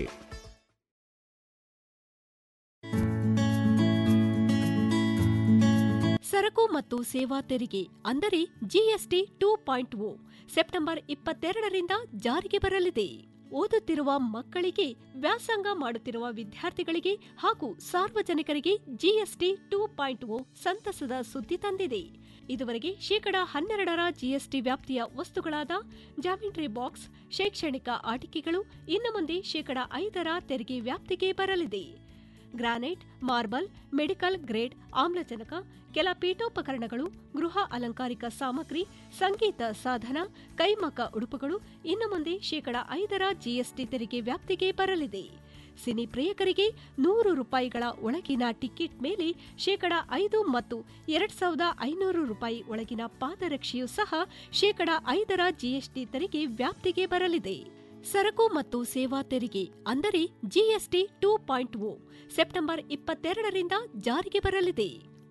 J: ಸರಕು ಮತ್ತು ಸೇವಾ ತೆರಿಗೆ ಅಂದರೆ GST two point O September ಇಪ್ಪತ್ತೆರಡರಿಂದ ಜಾರಿಗೆ ಬರಲಿದೆ ಓದುತ್ತಿರುವ ಮಕ್ಕಳಿಗೆ ವ್ಯಾಸಂಗ ಮಾಡುತ್ತಿರುವ ವಿದ್ಯಾರ್ಥಿಗಳಿಗೆ ಹಾಗೂ ಸಾರ್ವಜನಿಕರಿಗೆ ಜಿಎಸ್ಟಿ ಟೂ ಪಾಯಿಂಟ್ ಓ ಸಂತಸದ ಸುದ್ದಿ ತಂದಿದೆ ಇದುವರೆಗೆ ಶೇಕಡಾ ಹನ್ನೆರಡರ ಜಿಎಸ್ಟಿ ವ್ಯಾಪ್ತಿಯ ವಸ್ತುಗಳಾದ ಜಾಮಿಟ್ರಿ ಬಾಕ್ಸ್ ಶೈಕ್ಷಣಿಕ ಆಟಿಕೆಗಳು ಇನ್ನು ಮುಂದೆ ಶೇಕಡಾ ಐದರ ತೆರಿಗೆ ವ್ಯಾಪ್ತಿಗೆ ಬರಲಿದೆ ಗ್ರಾನೈಟ್ ಮಾರ್ಬಲ್ ಮೆಡಿಕಲ್ ಗ್ರೇಡ್ ಆಮ್ಲಜನಕ ಕೆಲ ಪೀಠೋಪಕರಣಗಳು ಗೃಹ ಅಲಂಕಾರಿಕ ಸಾಮಗ್ರಿ ಸಂಗೀತ ಸಾಧನ ಕೈಮಗ್ಗ ಉಡುಪುಗಳು ಇನ್ನು ಮುಂದೆ ಶೇಕಡಾ ಐದರ ಜಿಎಸ್ಟಿ ತೆರಿಗೆ ವ್ಯಾಪ್ತಿಗೆ ಬರಲಿದೆ ಸಿನಿ ಪ್ರಿಯಕರಿಗೆ ನೂರು ರೂಪಾಯಿಗಳ ಒಳಗಿನ ಟಿಕೆಟ್ ಮೇಲೆ ಶೇಕಡಾ ಐದು ಮತ್ತು ಎರಡ್ ಸಾವಿರದ ಐನೂರು ರೂಪಾಯಿ ಒಳಗಿನ ಪಾದರಕ್ಷೆಯೂ ಸಹ ಶೇಕಡಾ ಐದರ ಜಿಎಸ್ಟಿ ತೆರಿಗೆ ವ್ಯಾಪ್ತಿಗೆ ಬರಲಿದೆ ಸರಕು ಮತ್ತು ಸೇವಾ ತೆರಿಗೆ ಅಂದರೆ GST two point O September ಇಪ್ಪತ್ತೆರಡರಿಂದ ಜಾರಿಗೆ ಬರಲಿದೆ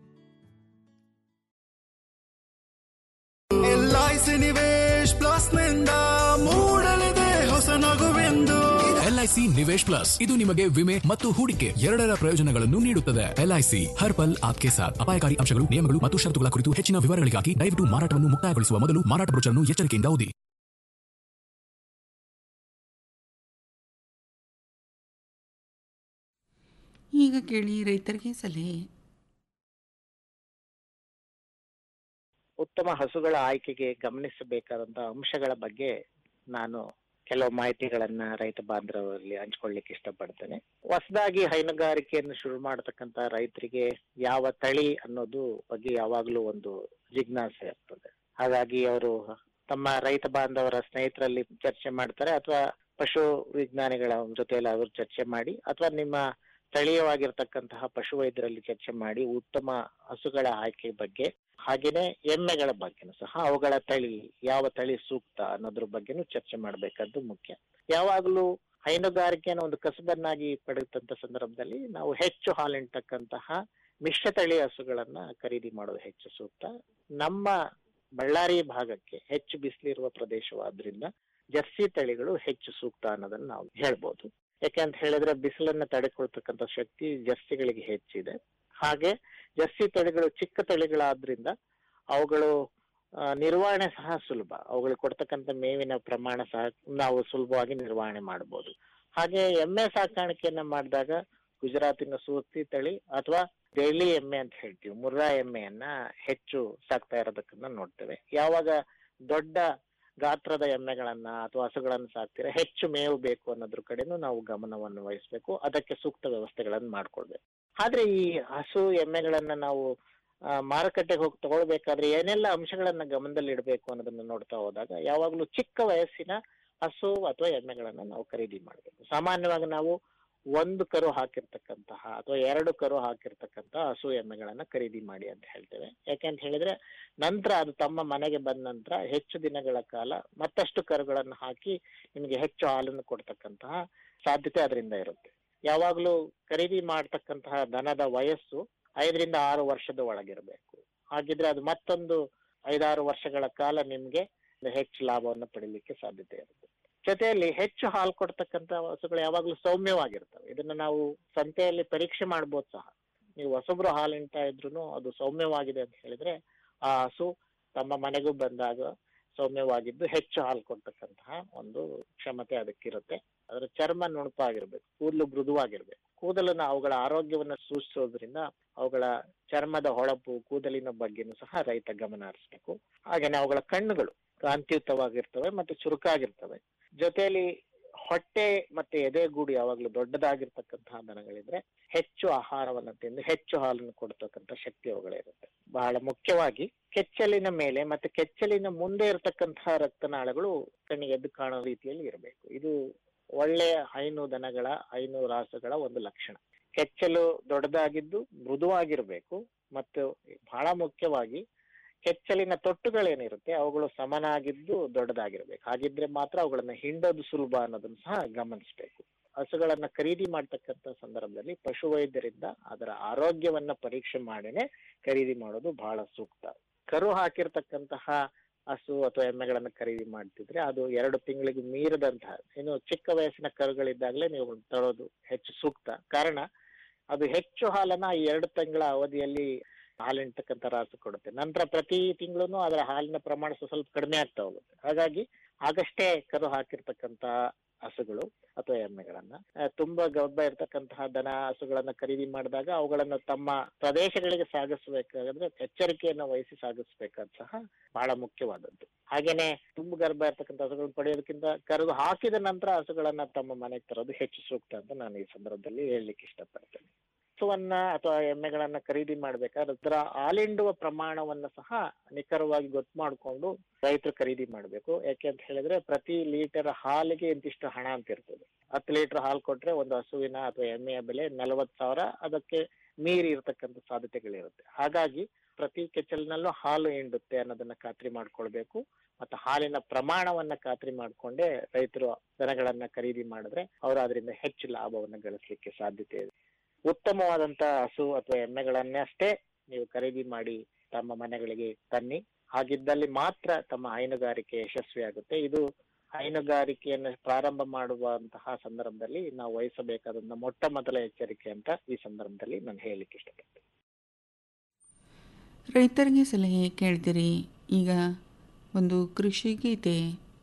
P: ಎಲ್ಐಸಿ ನಿವೇಶ್ ಪ್ಲಸ್ ನಿಂದ ಮೂಡಲಿದೆ ಹೊಸ ನಗುವೆಂದು
Q: ಎಲ್ಐಸಿ ನಿವೇಶ್ ಪ್ಲಸ್ ಇದು ನಿಮಗೆ ವಿಮೆ ಮತ್ತು ಹೂಡಿಕೆ ಎರಡರ ಪ್ರಯೋಜನಗಳನ್ನು ನೀಡುತ್ತದೆ ಎಲ್ಐಸಿ ಹರ್ ಪಲ್ ಆಪ್ಕೆ ಸಾಥ್ ಅಪಾಯಕಾರಿ ಅಂಶಗಳು ನಿಯಮಗಳು ಮತ್ತು ಷರತ್ತುಗಳ ಕುರಿತು ಹೆಚ್ಚಿನ ವಿವರಗಳಿಗಾಗಿ ದಯವಿಟ್ಟು ಮಾರಾಟವನ್ನು ಮುಕ್ತಾಯಗೊಳಿಸುವ ಮೊದಲು ಮಾರಾಟ ಬ್ರೋಚರ್ನ್ನು ಎಚ್ಚರಿಕೆಯಿಂದ ಓದಿ
I: ಈಗ ಕೇಳಿ ರೈತರಿಗೆ ಸಲಹೆ
R: ಉತ್ತಮ ಹಸುಗಳ ಆಯ್ಕೆಗೆ ಗಮನಿಸಬೇಕಾದಂತಹ ಅಂಶಗಳ ಬಗ್ಗೆ ನಾನು ಕೆಲವು ಮಾಹಿತಿಗಳನ್ನ ರೈತ ಬಾಂಧವರಲ್ಲಿ ಹಂಚ್ಕೊಳ್ಳಿಕ್ಕೆ ಇಷ್ಟಪಡ್ತೇನೆ ಹೊಸದಾಗಿ ಹೈನುಗಾರಿಕೆಯನ್ನು ಶುರು ಮಾಡತಕ್ಕಂತ ರೈತರಿಗೆ ಯಾವ ತಳಿ ಅನ್ನೋದು ಬಗ್ಗೆ ಯಾವಾಗಲೂ ಒಂದು ಜಿಜ್ಞಾಸೆ ಇರ್ತದೆ ಹಾಗಾಗಿ ಅವರು ತಮ್ಮ ರೈತ ಬಾಂಧವರ ಸ್ನೇಹಿತರಲ್ಲಿ ಚರ್ಚೆ ಮಾಡ್ತಾರೆ ಅಥವಾ ಪಶು ವಿಜ್ಞಾನಿಗಳ ಜೊತೆಯಲ್ಲಿ ಅವರು ಚರ್ಚೆ ಮಾಡಿ ಅಥವಾ ನಿಮ್ಮ ಸ್ಥಳೀಯವಾಗಿರ್ತಕ್ಕಂತಹ ಪಶುವೈದ್ಯರಲ್ಲಿ ಚರ್ಚೆ ಮಾಡಿ ಉತ್ತಮ ಹಸುಗಳ ಆಯ್ಕೆ ಬಗ್ಗೆ ಹಾಗೇನೆ ಎಮ್ಮೆಗಳ ಬಗ್ಗೆನೂ ಸಹ ಅವುಗಳ ತಳಿ ಯಾವ ತಳಿ ಸೂಕ್ತ ಅನ್ನೋದ್ರ ಬಗ್ಗೆನೂ ಚರ್ಚೆ ಮಾಡಬೇಕಾದ್ದು ಮುಖ್ಯ ಯಾವಾಗಲೂ ಹೈನುಗಾರಿಕೆಯನ್ನು ಒಂದು ಕಸಬನ್ನಾಗಿ ಪಡೆದಂತ ಸಂದರ್ಭದಲ್ಲಿ ನಾವು ಹೆಚ್ಚು ಹಾಲಿಂತಕ್ಕಂತಹ ಮಿಶ್ರ ತಳಿ ಹಸುಗಳನ್ನ ಖರೀದಿ ಮಾಡೋದು ಹೆಚ್ಚು ಸೂಕ್ತ ನಮ್ಮ ಬಳ್ಳಾರಿ ಭಾಗಕ್ಕೆ ಹೆಚ್ಚು ಬಿಸಿಲಿರುವ ಪ್ರದೇಶವಾದ್ರಿಂದ ಜರ್ಸಿ ತಳಿಗಳು ಹೆಚ್ಚು ಸೂಕ್ತ ಅನ್ನೋದನ್ನ ನಾವು ಹೇಳ್ಬೋದು ಯಾಕೆ ಅಂತ ಹೇಳಿದ್ರೆ ಬಿಸಿಲನ್ನ ತಡೆಕೊಳ್ತಕ್ಕಂಥ ಶಕ್ತಿ ಜರ್ಸಿಗಳಿಗೆ ಹೆಚ್ಚಿದೆ ಹಾಗೆ ಜರ್ಸಿ ತಳಿಗಳು ಚಿಕ್ಕ ತಳಿಗಳಾದ್ರಿಂದ ಅವುಗಳು ಆ, ನಿರ್ವಹಣೆ ಸಹ ಸುಲಭ ಅವುಗಳಿಗೆ ಕೊಡ್ತಕ್ಕಂಥ ಮೇವಿನ ಪ್ರಮಾಣ ಸಹ ನಾವು ಸುಲಭವಾಗಿ ನಿರ್ವಹಣೆ ಮಾಡಬಹುದು ಹಾಗೆ ಎಮ್ಮೆ ಸಾಕಾಣಿಕೆಯನ್ನ ಮಾಡಿದಾಗ ಗುಜರಾತಿನ ಸೂರ್ತಿ ತಳಿ ಅಥವಾ ದೆಹಲಿ ಎಮ್ಮೆ ಅಂತ ಹೇಳ್ತೀವಿ ಮುರ್ರಾ ಎಮ್ಮೆಯನ್ನ ಹೆಚ್ಚು ಸಾಕ್ತಾ ಇರೋದಕ್ಕನ್ನ ನೋಡ್ತೇವೆ ಯಾವಾಗ ದೊಡ್ಡ ಗಾತ್ರದ ಎಮ್ಮೆಗಳನ್ನ ಅಥವಾ ಹಸುಗಳನ್ನ ಸಾಕ್ತೀರಾ ಹೆಚ್ಚು ಮೇವು ಬೇಕು ಅನ್ನೋದ್ರ ಕಡೆನೂ ನಾವು ಗಮನವನ್ನು ವಹಿಸ್ಬೇಕು ಅದಕ್ಕೆ ಸೂಕ್ತ ವ್ಯವಸ್ಥೆಗಳನ್ನ ಮಾಡ್ಕೊಳ್ಬೇಕು ಆದ್ರೆ ಈ ಹಸು ಎಮ್ಮೆಗಳನ್ನ ನಾವು ಆ, ಮಾರುಕಟ್ಟೆಗೆ ಹೋಗಿ ತಗೊಳ್ಬೇಕಾದ್ರೆ ಏನೆಲ್ಲ ಅಂಶಗಳನ್ನ ಗಮನದಲ್ಲಿ ಇಡಬೇಕು ಅನ್ನೋದನ್ನ ನೋಡ್ತಾ ಹೋದಾಗ ಯಾವಾಗ್ಲೂ ಚಿಕ್ಕ ವಯಸ್ಸಿನ ಹಸು ಅಥವಾ ಎಮ್ಮೆಗಳನ್ನ ನಾವು ಖರೀದಿ ಮಾಡಬೇಕು ಸಾಮಾನ್ಯವಾಗಿ ನಾವು ಒಂದು ಕರು ಹಾಕಿರ್ತಕ್ಕಂತಹ ಅಥವಾ ಎರಡು ಕರು ಹಾಕಿರ್ತಕ್ಕಂತಹ ಹಸು ಎಮ್ಮೆಗಳನ್ನ ಖರೀದಿ ಮಾಡಿ ಅಂತ ಹೇಳ್ತೇವೆ ಯಾಕೆಂತ ಹೇಳಿದ್ರೆ ನಂತರ ಅದು ತಮ್ಮ ಮನೆಗೆ ಬಂದ ನಂತರ ಹೆಚ್ಚು ದಿನಗಳ ಕಾಲ ಮತ್ತಷ್ಟು ಕರುಗಳನ್ನು ಹಾಕಿ ನಿಮಗೆ ಹೆಚ್ಚು ಹಾಲನ್ನು ಕೊಡ್ತಕ್ಕಂತಹ ಸಾಧ್ಯತೆ ಅದರಿಂದ ಇರುತ್ತೆ ಯಾವಾಗ್ಲೂ ಖರೀದಿ ಮಾಡ್ತಕ್ಕಂತಹ ದನದ ವಯಸ್ಸು ಐದರಿಂದ ಆರು ವರ್ಷದ ಒಳಗಿರಬೇಕು ಹಾಗಿದ್ರೆ ಅದು ಮತ್ತೊಂದು ಐದಾರು ವರ್ಷಗಳ ಕಾಲ ನಿಮ್ಗೆ ಹೆಚ್ಚು ಲಾಭವನ್ನು ಪಡಿಲಿಕ್ಕೆ ಸಾಧ್ಯತೆ ಇರುತ್ತೆ ಜೊತೆಯಲ್ಲಿ ಹೆಚ್ಚು ಹಾಲು ಕೊಡ್ತಕ್ಕಂತ ಹಸುಗಳು ಯಾವಾಗ್ಲೂ ಸೌಮ್ಯವಾಗಿರ್ತವೆ ಇದನ್ನ ನಾವು ಸಂತೆಯಲ್ಲಿ ಪರೀಕ್ಷೆ ಮಾಡ್ಬೋದು ಸಹ ನೀವು ಹೊಸಬ್ರು ಹಾಲು ಹಿಂಡ್ತಾ ಇದ್ರು ಅದು ಸೌಮ್ಯವಾಗಿದೆ ಅಂತ ಹೇಳಿದ್ರೆ ಆ ಹಸು ತಮ್ಮ ಮನೆಗೂ ಬಂದಾಗ ಸೌಮ್ಯವಾಗಿದ್ದು ಹೆಚ್ಚು ಹಾಲು ಕೊಡ್ತಕ್ಕಂತಹ ಒಂದು ಕ್ಷಮತೆ ಅದಕ್ಕಿರುತ್ತೆ ಅದರ ಚರ್ಮ ನುಣುಪಾಗಿರ್ಬೇಕು ಕೂದಲು ಮೃದುವಾಗಿರ್ಬೇಕು ಕೂದಲನ್ನ ಅವುಗಳ ಆರೋಗ್ಯವನ್ನ ಸೂಚಿಸೋದ್ರಿಂದ ಅವುಗಳ ಚರ್ಮದ ಹೊಳಪು ಕೂದಲಿನ ಬಗ್ಗೆನೂ ಸಹ ರೈತ ಗಮನ ಹರಿಸ್ಬೇಕು ಹಾಗೇನೆ ಅವುಗಳ ಕಣ್ಣುಗಳು ಕಾಂತಿಯುತವಾಗಿರ್ತವೆ ಮತ್ತು ಚುರುಕಾಗಿರ್ತವೆ ಜೊತೆಯಲ್ಲಿ ಹೊಟ್ಟೆ ಮತ್ತೆ ಎದೆಗೂಡು ಯಾವಾಗ್ಲೂ ದೊಡ್ಡದಾಗಿರ್ತಕ್ಕಂತಹ ದನಗಳಿದ್ರೆ ಹೆಚ್ಚು ಆಹಾರವನ್ನು ತಿಂದು ಹೆಚ್ಚು ಹಾಲನ್ನು ಕೊಡ್ತಕ್ಕಂಥ ಶಕ್ತಿ ಅವುಗಳಿರುತ್ತೆ ಬಹಳ ಮುಖ್ಯವಾಗಿ ಕೆಚ್ಚಲಿನ ಮೇಲೆ ಮತ್ತೆ ಕೆಚ್ಚಲಿನ ಮುಂದೆ ಇರತಕ್ಕಂತಹ ರಕ್ತನಾಳಗಳು ಕಣ್ಣಿಗೆ ಎದ್ದು ಕಾಣೋ ರೀತಿಯಲ್ಲಿ ಇರಬೇಕು ಇದು ಒಳ್ಳೆಯ ಹೈನು ದನಗಳ ಹೈನು ರಾಸುಗಳ ಒಂದು ಲಕ್ಷಣ ಕೆಚ್ಚಲು ದೊಡ್ಡದಾಗಿದ್ದು ಮೃದುವಾಗಿರ್ಬೇಕು ಮತ್ತು ಬಹಳ ಮುಖ್ಯವಾಗಿ ಕೆಚ್ಚಲಿನ ತೊಟ್ಟುಗಳೇನಿರುತ್ತೆ ಅವುಗಳು ಸಮನಾಗಿದ್ದು ದೊಡ್ಡದಾಗಿರ್ಬೇಕು ಹಾಗಿದ್ರೆ ಮಾತ್ರ ಅವುಗಳನ್ನ ಹಿಂಡೋದು ಸುಲಭ ಅನ್ನೋದನ್ನ ಸಹ ಗಮನಿಸಬೇಕು ಹಸುಗಳನ್ನ ಖರೀದಿ ಮಾಡ್ತಕ್ಕಂಥ ಸಂದರ್ಭದಲ್ಲಿ ಪಶುವೈದ್ಯರಿಂದ ಅದರ ಆರೋಗ್ಯವನ್ನ ಪರೀಕ್ಷೆ ಮಾಡಿನೇ ಖರೀದಿ ಮಾಡೋದು ಬಹಳ ಸೂಕ್ತ ಕರು ಹಾಕಿರ್ತಕ್ಕಂತಹ ಹಸು ಅಥವಾ ಎಮ್ಮೆಗಳನ್ನ ಖರೀದಿ ಮಾಡ್ತಿದ್ರೆ ಅದು ಎರಡು ತಿಂಗಳಿಗೆ ಮೀರದಂತಹ ಇನ್ನು ಚಿಕ್ಕ ವಯಸ್ಸಿನ ಕರುಗಳಿದ್ದಾಗಲೇ ನೀವು ತರೋದು ಹೆಚ್ಚು ಸೂಕ್ತ ಕಾರಣ ಅದು ಹೆಚ್ಚು ಹಾಲನ್ನ ಈ ಎರಡು ತಿಂಗಳ ಅವಧಿಯಲ್ಲಿ ಹಾಲಿಂತಕ್ಕಂಥ ರಾಸು ಕೊಡುತ್ತೆ ನಂತರ ಪ್ರತಿ ತಿಂಗಳು ಅದರ ಹಾಲಿನ ಪ್ರಮಾಣ ಸ್ವಲ್ಪ ಸ್ವಲ್ಪ ಕಡಿಮೆ ಆಗ್ತಾ ಹೋಗುತ್ತೆ ಹಾಗಾಗಿ ಆಗಷ್ಟೇ ಕರು ಹಾಕಿರ್ತಕ್ಕಂತ ಹಸುಗಳು ಅಥವಾ ಎಮ್ಮೆಗಳನ್ನ ಆ, ತುಂಬಾ ಗರ್ಭ ಇರ್ತಕ್ಕಂತಹ ದನ ಹಸುಗಳನ್ನ ಖರೀದಿ ಮಾಡಿದಾಗ ಅವುಗಳನ್ನ ತಮ್ಮ ಪ್ರದೇಶಗಳಿಗೆ ಸಾಗಿಸಬೇಕಾದ್ರೆ ಎಚ್ಚರಿಕೆಯನ್ನ ವಹಿಸಿ ಸಾಗಿಸ್ಬೇಕಾದ್ ಸಹ ಬಹಳ ಮುಖ್ಯವಾದದ್ದು ಹಾಗೇನೆ ತುಂಬ ಗರ್ಭ ಇರ್ತಕ್ಕಂಥ ಹಸುಗಳನ್ನ ಪಡೆಯೋದಕ್ಕಿಂತ ಕರು ಹಾಕಿದ ನಂತರ ಹಸುಗಳನ್ನ ತಮ್ಮ ಮನೆಗೆ ತರೋದು ಹೆಚ್ಚು ಸೂಕ್ತ ಅಂತ ನಾನು ಈ ಸಂದರ್ಭದಲ್ಲಿ ಹೇಳಲಿಕ್ಕೆ ಇಷ್ಟಪಡ್ತೇನೆ ಹಸುವನ್ನ ಅಥವಾ ಎಮ್ಮೆಗಳನ್ನ ಖರೀದಿ ಮಾಡ್ಬೇಕಾದ್ರೆ ಅದರ ಹಾಲಿಂಡುವ ಪ್ರಮಾಣವನ್ನ ಸಹ ನಿಖರವಾಗಿ ಗೊತ್ತು ಮಾಡಿಕೊಂಡು ರೈತರು ಖರೀದಿ ಮಾಡ್ಬೇಕು ಯಾಕೆ ಅಂತ ಹೇಳಿದ್ರೆ ಪ್ರತಿ ಲೀಟರ್ ಹಾಲಿಗೆ ಇಂತಿಷ್ಟು ಹಣ ಅಂತ ಇರ್ತದೆ ಹತ್ತು ಲೀಟರ್ ಹಾಲು ಕೊಟ್ರೆ ಒಂದು ಹಸುವಿನ ಅಥವಾ ಎಮ್ಮೆಯ ಬೆಲೆ ನಲವತ್ತು ಸಾವಿರ ಅದಕ್ಕೆ ಮೀರಿ ಇರತಕ್ಕಂಥ ಸಾಧ್ಯತೆಗಳಿರುತ್ತೆ ಹಾಗಾಗಿ ಪ್ರತಿ ಕೆಚ್ಚಲಿನಲ್ಲೂ ಹಾಲು ಹಿಂಡುತ್ತೆ ಅನ್ನೋದನ್ನ ಖಾತ್ರಿ ಮಾಡ್ಕೊಳ್ಬೇಕು ಮತ್ತೆ ಹಾಲಿನ ಪ್ರಮಾಣವನ್ನ ಖಾತ್ರಿ ಮಾಡ್ಕೊಂಡೇ ರೈತರು ದನಗಳನ್ನ ಖರೀದಿ ಮಾಡಿದ್ರೆ ಅವರು ಅದರಿಂದ ಹೆಚ್ಚು ಲಾಭವನ್ನ ಗಳಿಸ್ಲಿಕ್ಕೆ ಸಾಧ್ಯತೆ ಇದೆ ಉತ್ತಮವಾದಂತ ಹಸು ಅಥವಾ ಎಮ್ಮೆಗಳನ್ನೇ ಅಷ್ಟೇ ನೀವು ಖರೀದಿ ಮಾಡಿ ತಮ್ಮ ಮನೆಗಳಿಗೆ ತನ್ನಿ ಹಾಗಿದ್ದಲ್ಲಿ ಮಾತ್ರ ತಮ್ಮ ಹೈನುಗಾರಿಕೆ ಯಶಸ್ವಿಯಾಗುತ್ತೆ ಇದು ಹೈನುಗಾರಿಕೆಯನ್ನು ಪ್ರಾರಂಭ ಮಾಡುವಂತಹ ಸಂದರ್ಭದಲ್ಲಿ ನಾವು ವಹಿಸಬೇಕಾದಂತ ಮೊಟ್ಟ ಮೊದಲ ಎಚ್ಚರಿಕೆ ಅಂತ ಈ ಸಂದರ್ಭದಲ್ಲಿ ನಾನು ಹೇಳಲಿಕ್ಕೆ ಇಷ್ಟಪಡ್ತೇನೆ
I: ರೈತರಿಗೆ ಸಲಹೆ ಕೇಳ್ತೀರಿ ಈಗ ಒಂದು ಕೃಷಿ ಗೀತೆ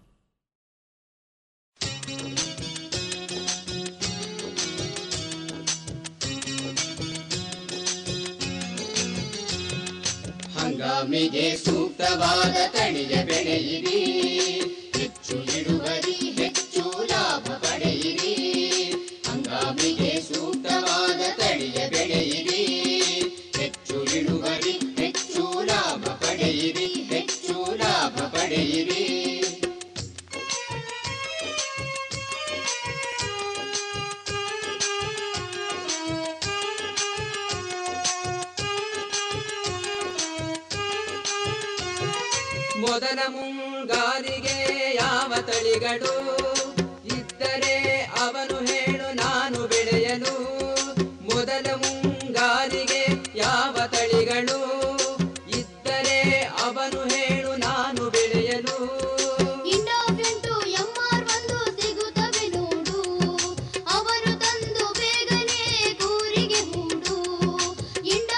S: ಹಂಗಾಮಿಗೆ ಸೂಕ್ತವಾದ ತಳಿಯ ಬೆಳೆಯಿರಿ ಹೆಚ್ಚು ಇಳುವರಿ ಹೆಚ್ಚು ಲಾಭ ಪಡೆಯಿರಿ ಹಂಗಾಮಿಗೆ ಸೂಕ್ತವಾದ ತಳಿಯ ಬೆಳೆಯಿರಿ ಹೆಚ್ಚು ಇಳುವರಿ ಹೆಚ್ಚು ಲಾಭ ಪಡೆಯಿರಿ ಹೆಚ್ಚು ಲಾಭ ಪಡೆಯಿರಿ
T: ಮೊದಲ ಮುಂಗಾರಿಗೆ ಯಾವ ತಳಿಗಳು ಇದ್ದರೆ ಅವನು ಹೇಳು ನಾನು ಬೆಳೆಯಲು ಮೊದಲ ಮುಂಗಾರಿಗೆ ಯಾವ ತಳಿಗಳು ಇದ್ದರೆ ಅವನು ಹೇಳು ನಾನು ಬೆಳೆಯಲು
C: ಇಂಡೋಫೆಂಟು ಎಂಆರ್ ಒಂದು ಸಿಗುತ್ತವೆ ನೋಡು ಅವರು ತಂದು ಬೇಗನೆ ಕೂರಿಗೆ ಹೂಡು ಇಂಡ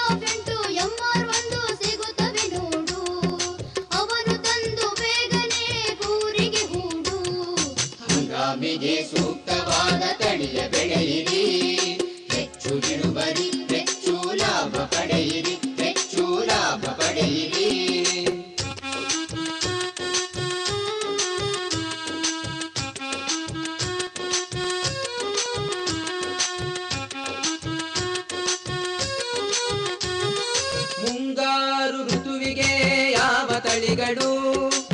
T: ಮುಂಗಾರಿಗೆ ಯಾವ ತಳಿಗಳು